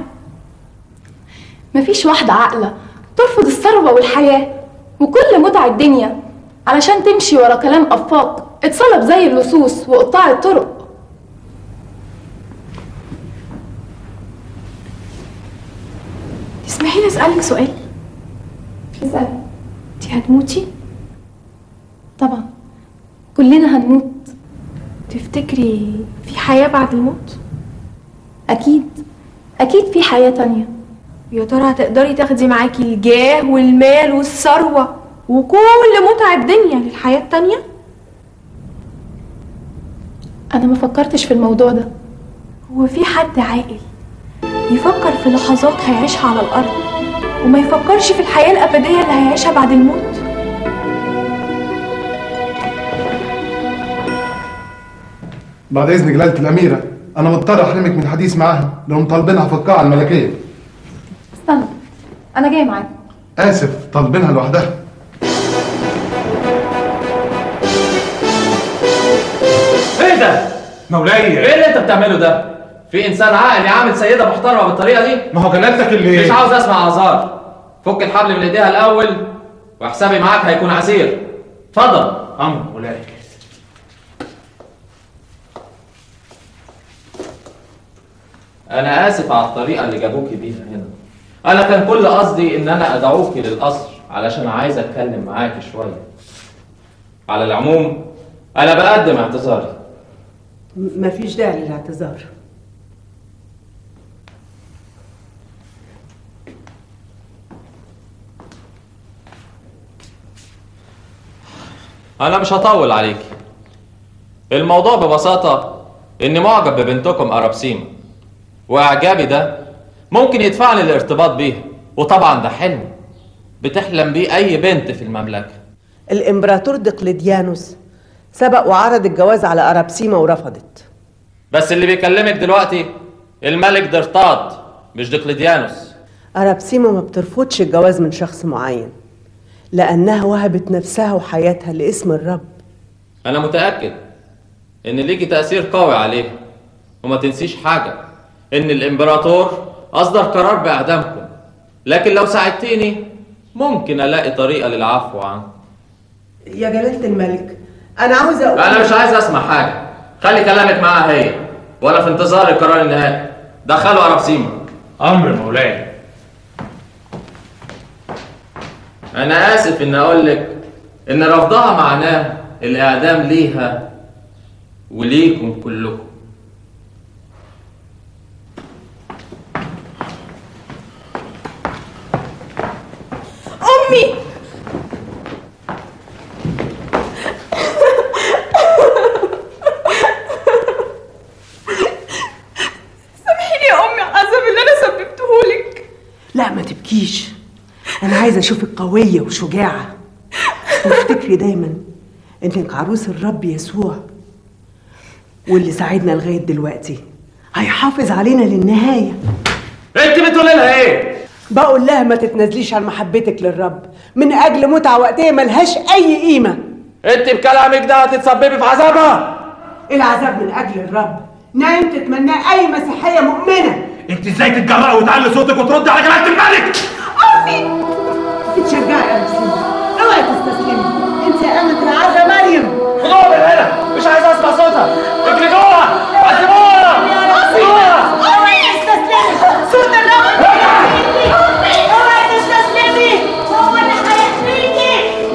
Speaker 2: مفيش واحدة عاقلة ترفض الثروة والحياة وكل متع الدنيا علشان تمشي ورا كلام أفاق اتصلب زي اللصوص وقطاع الطرق
Speaker 3: تسمحي لي اسالك سؤال
Speaker 2: اسأل
Speaker 3: انت هتموتي
Speaker 2: طبعا كلنا هنموت
Speaker 3: تفتكري في حياه بعد الموت
Speaker 2: أكيد أكيد في حياة تانية
Speaker 3: يا ترى هتقدري تاخدي معاكي الجاه والمال والثروه وكل متع الدنيا للحياه التانيه
Speaker 2: أنا ما فكرتش في الموضوع ده
Speaker 3: هو في حد عاقل يفكر في لحظات هيعيشها على الأرض وما يفكرش في الحياة الأبدية اللي هيعيشها بعد الموت
Speaker 15: بعد اذن جلاله الاميره انا مضطر احرمك من الحديث معاها لانهم طالبينها في القاعه الملكيه
Speaker 2: استنى أنا جاي معاك
Speaker 15: اسف طالبينها لوحدها
Speaker 10: ايه ده؟
Speaker 8: مولاي
Speaker 10: ايه اللي انت بتعمله ده؟ في انسان عاقل يعامل سيده محترمه بالطريقه دي؟
Speaker 8: ما هو جلالتك اللي
Speaker 10: مش عاوز اسمع اعذار فك الحبل من ايديها الاول وحسابي معاك هيكون عسير اتفضل
Speaker 8: امر مولاي
Speaker 10: انا اسف على الطريقه اللي جابوكي بيها هنا انا كان كل قصدي ان انا ادعوكي للقصر علشان عايز اتكلم معاكي شويه على العموم انا بقدم اعتذاري
Speaker 9: مفيش داعي للاعتذار
Speaker 10: انا مش هطول عليكي الموضوع ببساطه اني معجب ببنتكم ارابسيما واعجابي ده ممكن يدفعني للارتباط بيها وطبعا ده حلم بتحلم بيه اي بنت في المملكه
Speaker 9: الامبراطور دقلديانوس سبق وعرض الجواز على ارابسيما ورفضت
Speaker 10: بس اللي بيكلمك دلوقتي الملك درطاد مش دقلديانوس
Speaker 9: ارابسيما ما بترفضش الجواز من شخص معين لانها وهبت نفسها وحياتها لاسم الرب
Speaker 10: انا متاكد ان ليكي تاثير قوي عليها وما تنسيش حاجه ان الامبراطور اصدر قرار باعدامكم لكن لو ساعدتيني ممكن الاقي طريقه للعفو عنكم
Speaker 9: يا جلالة الملك انا عاوزه اقول
Speaker 10: انا مش عايز اسمع حاجه خلي كلامك معاها هي وانا في انتظار القرار النهائي دخلوا ارابسيما
Speaker 8: امر مولاي
Speaker 10: انا اسف ان اقول لك ان رفضها معناه الاعدام ليها وليكم كلكم
Speaker 3: أمي سامحيني يا أمي على العذاب اللي أنا سببتهولك
Speaker 9: لا ما تبكيش انا عايزه اشوفك قويه وشجاعه وافتكري دايما انك عروس الرب يسوع واللي ساعدنا لغايه دلوقتي هيحافظ علينا للنهايه
Speaker 10: انت بتقولي لها ايه
Speaker 9: بقول لها ما تتنازليش عن محبتك للرب من اجل متعه وقتيه ملهاش اي قيمه
Speaker 10: انت بكلامك ده هتتسببي في عذابها
Speaker 9: العذاب من اجل الرب نايم تتمناه اي مسيحيه مؤمنه
Speaker 8: انت ازاي تتجرأي وتعلي صوتك وتردي على جلاله الملك
Speaker 9: امي اتشجعي يا مسلمه اوعي تستسلمي انت يا امه العذراء مريم
Speaker 10: خدوها من هنا مش عايز اسمع صوتها اجري جوه قدموها
Speaker 21: اوعي تستسلمي صوت الرب اوعي تستسلمي هو اللي هيحميكي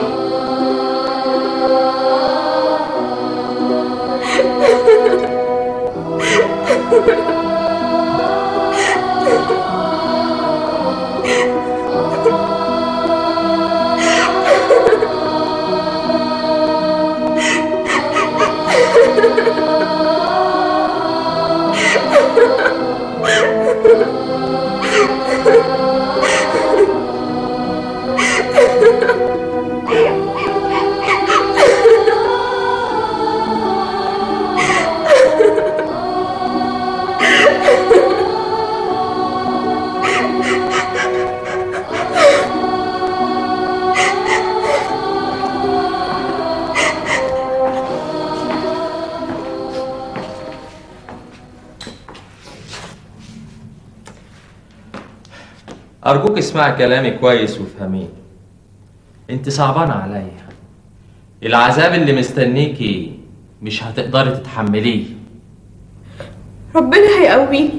Speaker 10: أرجوك اسمعي كلامي كويس وافهميه انت صعبانة عليا العذاب اللي مستنيكي مش هتقدري تتحمليه
Speaker 3: ربنا هيقويني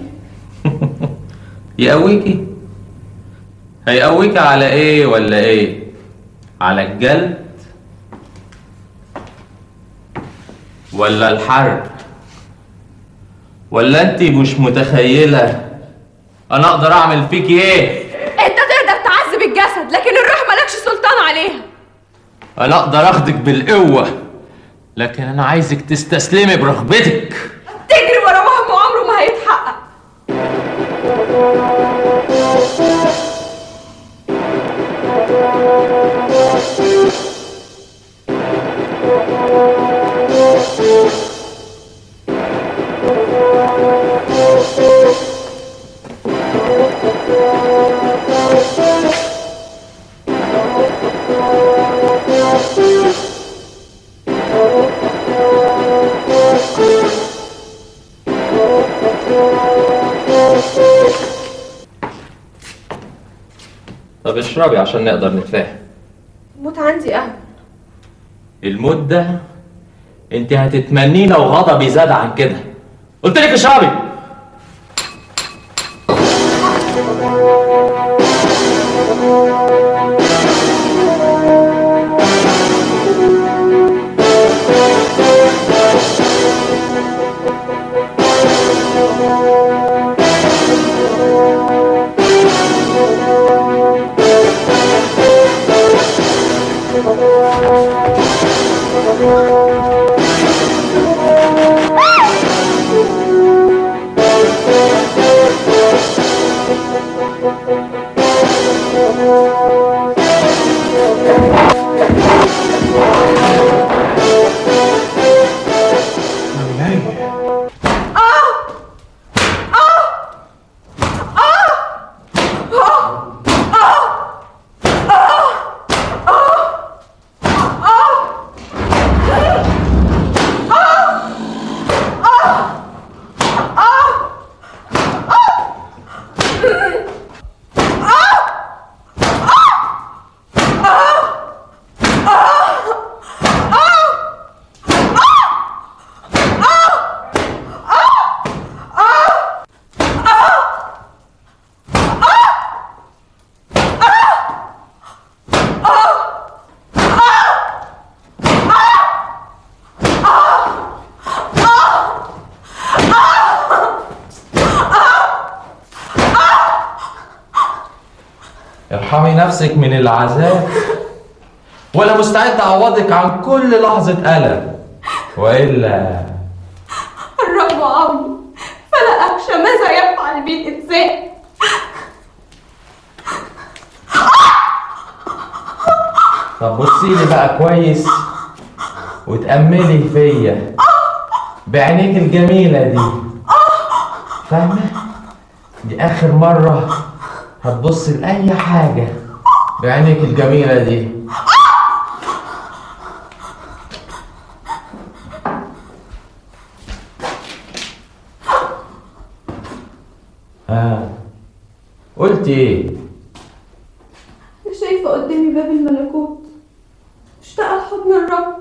Speaker 10: يقويكي هيقويكي على ايه ولا ايه على الجلد ولا الحرب ولا انت مش متخيلة انا اقدر اعمل فيكي ايه
Speaker 3: انت تقدر تعذب الجسد لكن الروح مالكش سلطان عليها
Speaker 10: انا اقدر اخدك بالقوة لكن انا عايزك تستسلمي برغبتك
Speaker 3: تجري ورا وهم وعمره ما هيتحقق
Speaker 10: طب اشربي عشان نقدر نتفاهم
Speaker 3: موت عندي قهوة
Speaker 10: المدة انت هتتمنيه لو غضبي زاد عن كده قلت لك اشربي ارحمي نفسك من العذاب ولا مستعد اعوضك عن كل لحظة ألم وإلا
Speaker 3: الرب عوني فلا أخشى ماذا يفعل بي الإنسان
Speaker 10: طب بصي لي بقى كويس وتأملي فيا بعينيك الجميلة دي فاهمة؟ دي آخر مرة هتبصي لأي حاجة بعينيك الجميلة دي ها قلت ايه؟
Speaker 3: أنا شايفة قدامي باب الملكوت مشتاقة لحضن الرب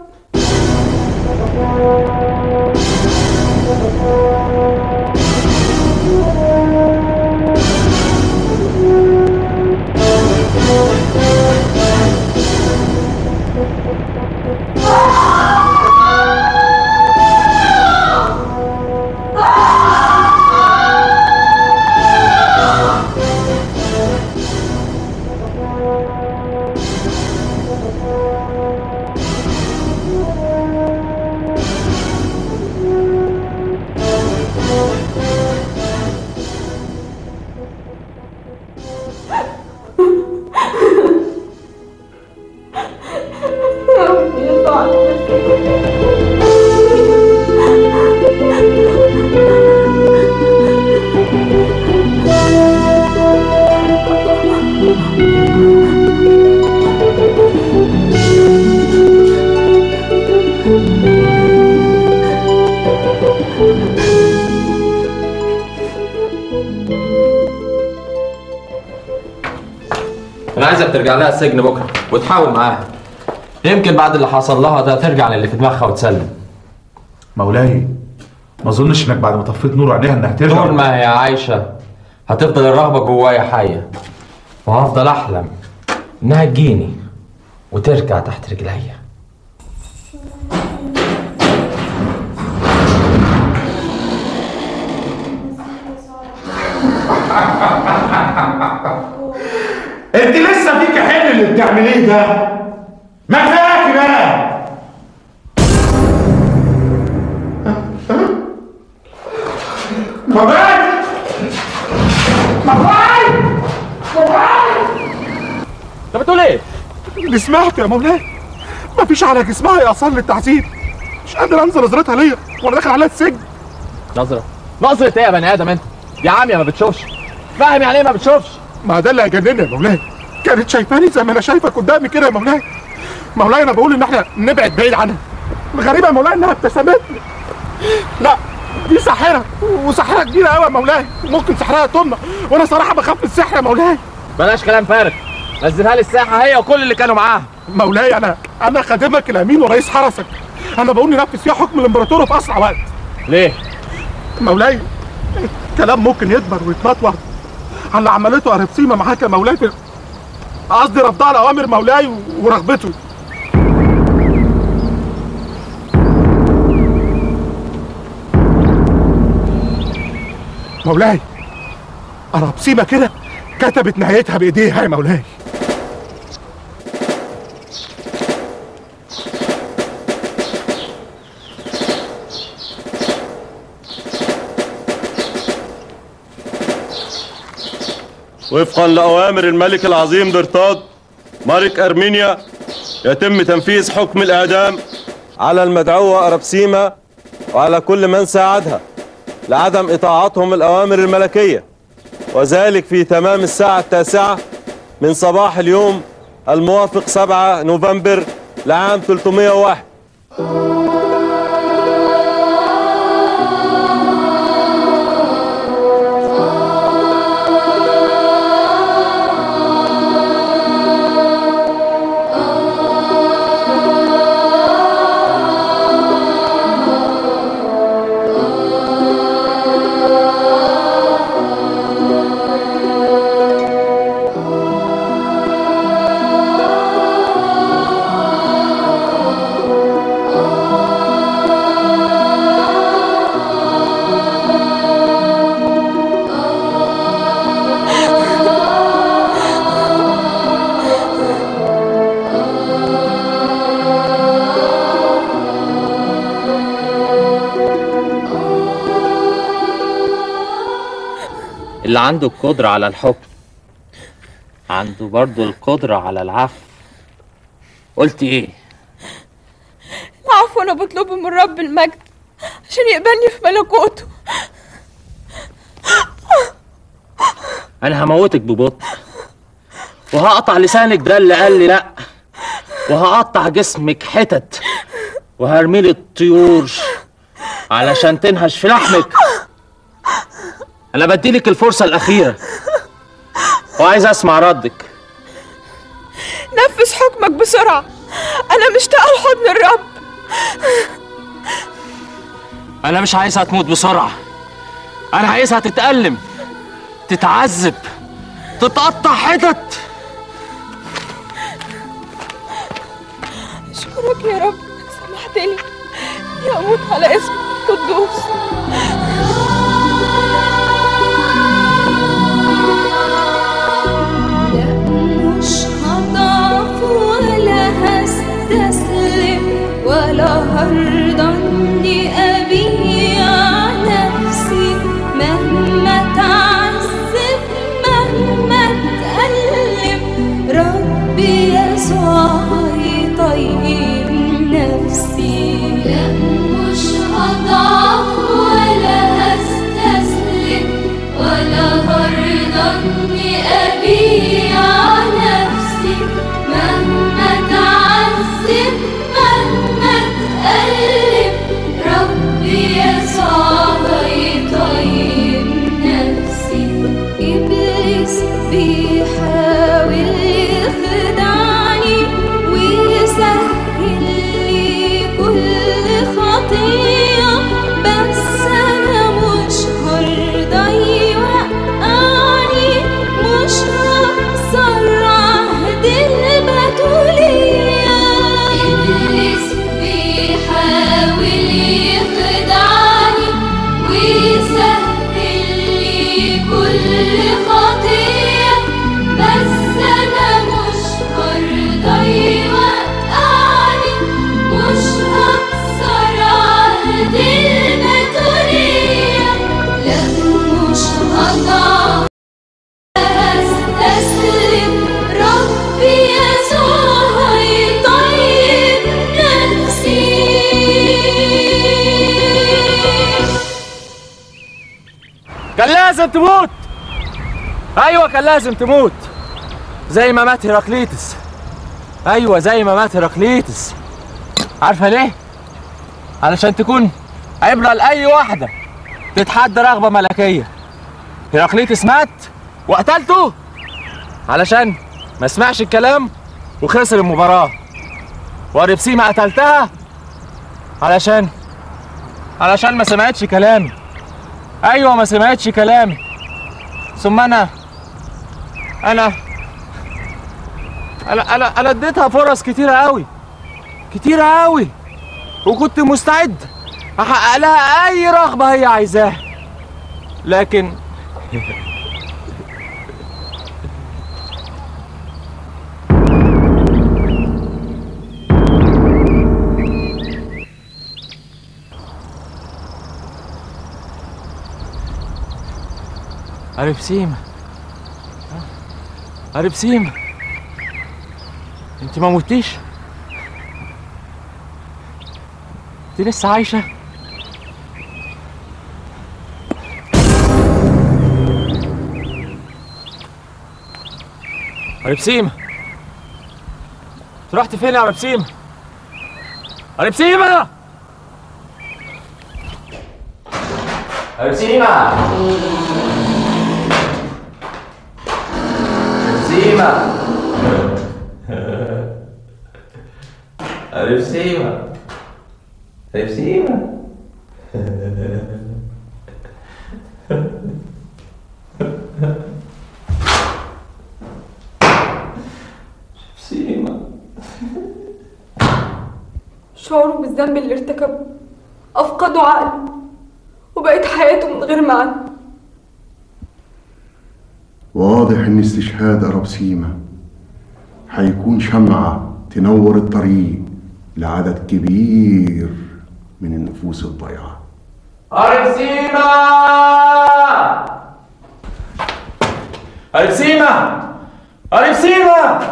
Speaker 10: انا عايزك ترجع لها السجن بكره وتحاول معاها يمكن بعد اللي حصل لها ده ترجع للي في دماغها وتسلم
Speaker 8: مولاي ما اظنش انك بعد ما طفيت نور عينيها انها ترجع
Speaker 10: طول ما هي عايشه هتفضل الرغبه جوايا حيه وهفضل احلم انها تجيني وترجع تحت رجليا
Speaker 8: انت لسه فيك حل اللي بتعمليه ده ما كفاك بقى مولاي مولاي مولاي
Speaker 16: انت بتقول ايه؟
Speaker 15: اللي سمعته يا مولاي مفيش على جسمها يا اصل التعذيب مش قادر انزل نظرتها ليا وانا داخل عليها السجن
Speaker 16: نظرة نظرة ايه يا بني ادم انت؟ يا عمي ما بتشوفش فاهم يعني ايه ما بتشوفش؟
Speaker 15: ما ده اللي هيجنني يا مولاي كانت شايفاني زي ما انا شايفك قدامي كده يا مولاي مولاي انا بقول ان احنا نبعد بعيد عنها الغريبه يا مولاي انها ابتسمت لي لا دي ساحره وساحره كبيره قوي يا مولاي ممكن سحرها تمنع وانا صراحه بخاف من السحر يا مولاي
Speaker 16: بلاش كلام فارغ نزلها لي الساحة هي وكل اللي كانوا معاها
Speaker 15: مولاي انا انا خادمك الامين ورئيس حرسك انا بقول ننفذ فيها حكم الامبراطور في اسرع وقت
Speaker 16: ليه؟
Speaker 15: مولاي الكلام ممكن يكبر ويتمطور على اللي عملته اربسيمه معاك يا مولاي في قصدي رفضها لاوامر مولاي ورغبته مولاي اربسيمه كده كتبت نهايتها بايديها يا مولاي
Speaker 17: وفقا لأوامر الملك العظيم درطاد ملك أرمينيا يتم تنفيذ حكم الإعدام على المدعوة أربسيما وعلى كل من ساعدها لعدم إطاعتهم الأوامر الملكية وذلك في تمام الساعة التاسعة من صباح اليوم الموافق 7 نوفمبر لعام 301
Speaker 10: اللي عنده القدرة على الحكم عنده برضو القدرة على العفو قلت ايه؟
Speaker 3: العفو انا بطلبه من رب المجد عشان يقبلني في ملكوته
Speaker 10: انا هموتك ببطء وهقطع لسانك ده اللي قال لي لا وهقطع جسمك حتت وهرمي لي الطيور علشان تنهش في لحمك انا بديلك الفرصة الأخيرة وعايز اسمع ردك
Speaker 3: نفذ حكمك بسرعة انا مشتاقة لحضن الرب
Speaker 10: انا مش عايزها تموت بسرعة انا عايزها تتألم تتعذب تتقطع حتت
Speaker 3: اشكرك يا رب انك سمحت لي يا اموت على اسمك القدوس
Speaker 18: مش هضعف ولا هستسلم ولا هرضى اني ابيع نفسي مهما تعذب مهما تألم ربي يسوع يطيب نفسي لا مش هضعف ولا هستسلم ولا هرضى اني ابيع نفسي مهما تعذب مهما تقلب ربي يسوع يطيب نفسي ابليس بيحاول
Speaker 16: لازم تموت ايوه كان لازم تموت زي ما مات هيراقليتس ايوه زي ما مات هيراقليتس عارفه ليه علشان تكون عبره لاي واحده تتحدى رغبه ملكيه هيراقليتس مات وقتلته علشان ما سمعش الكلام وخسر المباراه واربسيما قتلتها علشان علشان ما سمعتش كلامي ايوه ما سمعتش كلامي ثم انا انا انا انا انا اديتها فرص كتيره قوي كتيره قوي وكنت مستعد احقق لها اي رغبه هي عايزاها لكن أربسيمة أربسيمة أنت ما متيش أنت لسه عايشة أربسيمة أنت رحت فين يا أربسيمة أربسيمة أربسيمة
Speaker 10: سيما عارف سيما عارف سيما سيما
Speaker 3: شعوره بالذنب اللي ارتكبه أفقده عقله وبقت حياته من غير معنى
Speaker 15: واضح ان استشهاد أرابسيما هيكون شمعة تنور الطريق لعدد كبير من النفوس الضيعة
Speaker 16: أربسيما أربسيما أربسيما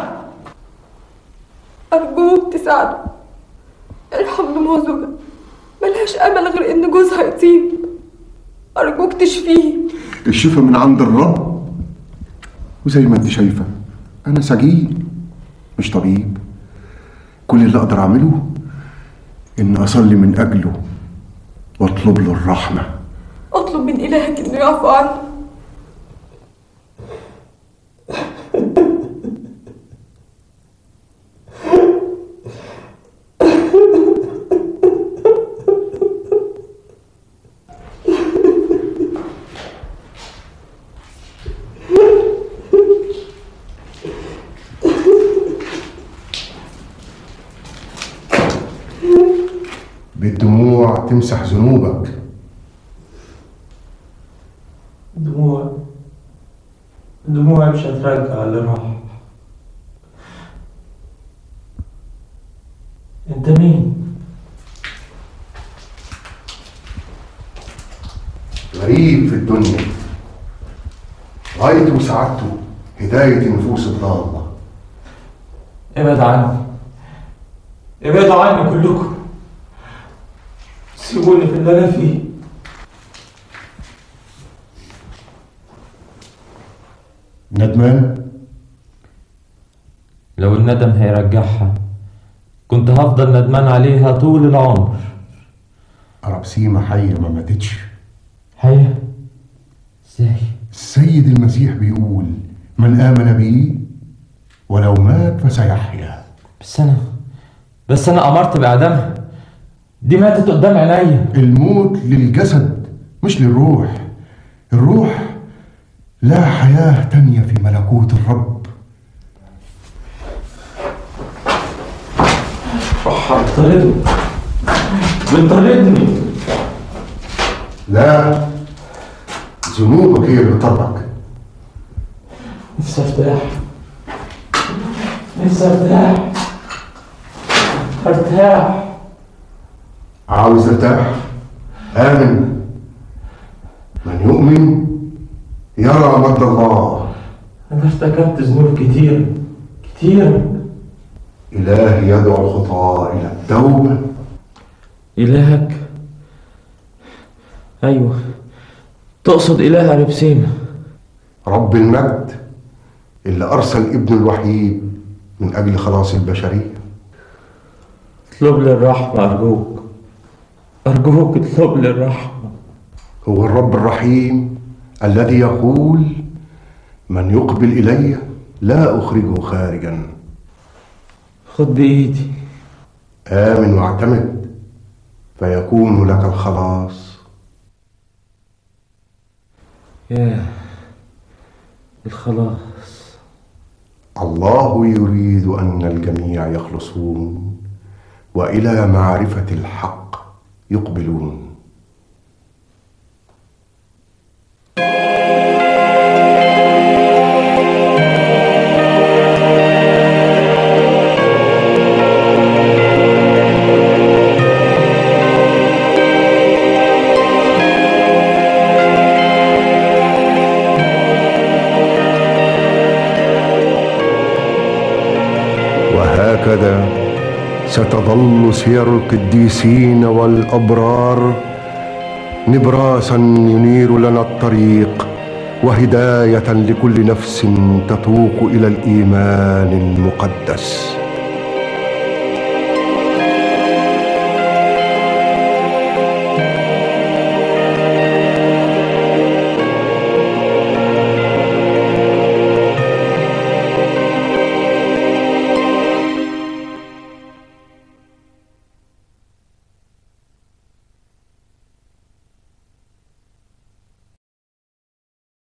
Speaker 3: أرجوك تساعده ارحم دموع زوجها ملهاش أمل غير إن جوزها يطيب أرجوك تشفيه
Speaker 15: الشفاء من عند الرب وزي ما انت شايفة أنا سجين مش طبيب كل اللي أقدر أعمله إن أصلي من أجله وأطلب له الرحمة
Speaker 3: اطلب من إلهك إنه يعفو عنه
Speaker 15: بالدموع تمسح ذنوبك
Speaker 10: دموع دموع مش هترجع اللي راح انت مين؟
Speaker 15: غريب في الدنيا غايته وسعادته هداية النفوس الضالة
Speaker 10: ابعد عني ابعدوا عني كلكم سيبوني في اللي انا فيه
Speaker 15: ندمان
Speaker 10: لو الندم هيرجعها كنت هفضل ندمان عليها طول العمر
Speaker 15: أرابسيما حية ما ماتتش
Speaker 10: حية ازاي
Speaker 15: السيد المسيح بيقول من آمن بي ولو مات فسيحيا
Speaker 10: بس أنا بس أنا أمرت بإعدامها دي ماتت قدام عينيا
Speaker 15: الموت للجسد مش للروح الروح لا حياة تانية في ملكوت الرب
Speaker 10: هطرده بتطردني
Speaker 15: لا ذنوبك هي اللي بتطردك
Speaker 10: نفسي ارتاح نفسي ارتاح ارتاح
Speaker 15: عاوز ترتاح آمن من يؤمن يرى مجد الله
Speaker 10: أنا ارتكبت ذنوب كتير كتير
Speaker 15: إله يدعو الخطاة إلى التوبة
Speaker 10: إلهك أيوه تقصد إله أربسيمة
Speaker 22: رب المجد اللي أرسل ابنه الوحيد من أجل خلاص البشرية
Speaker 10: اطلب لي الرحمة أرجوك أرجوك اطلب لي الرحمة
Speaker 22: هو الرب الرحيم الذي يقول من يقبل إلي لا أخرجه خارجا
Speaker 10: خد بإيدي
Speaker 22: آمن واعتمد فيكون لك الخلاص
Speaker 10: ياه الخلاص
Speaker 22: الله يريد أن الجميع يخلصون وإلى معرفة الحق يقبلون وهكذا ستظل سير القديسين والابرار نبراسا ينير لنا الطريق وهدايه لكل نفس تتوق الى الايمان المقدس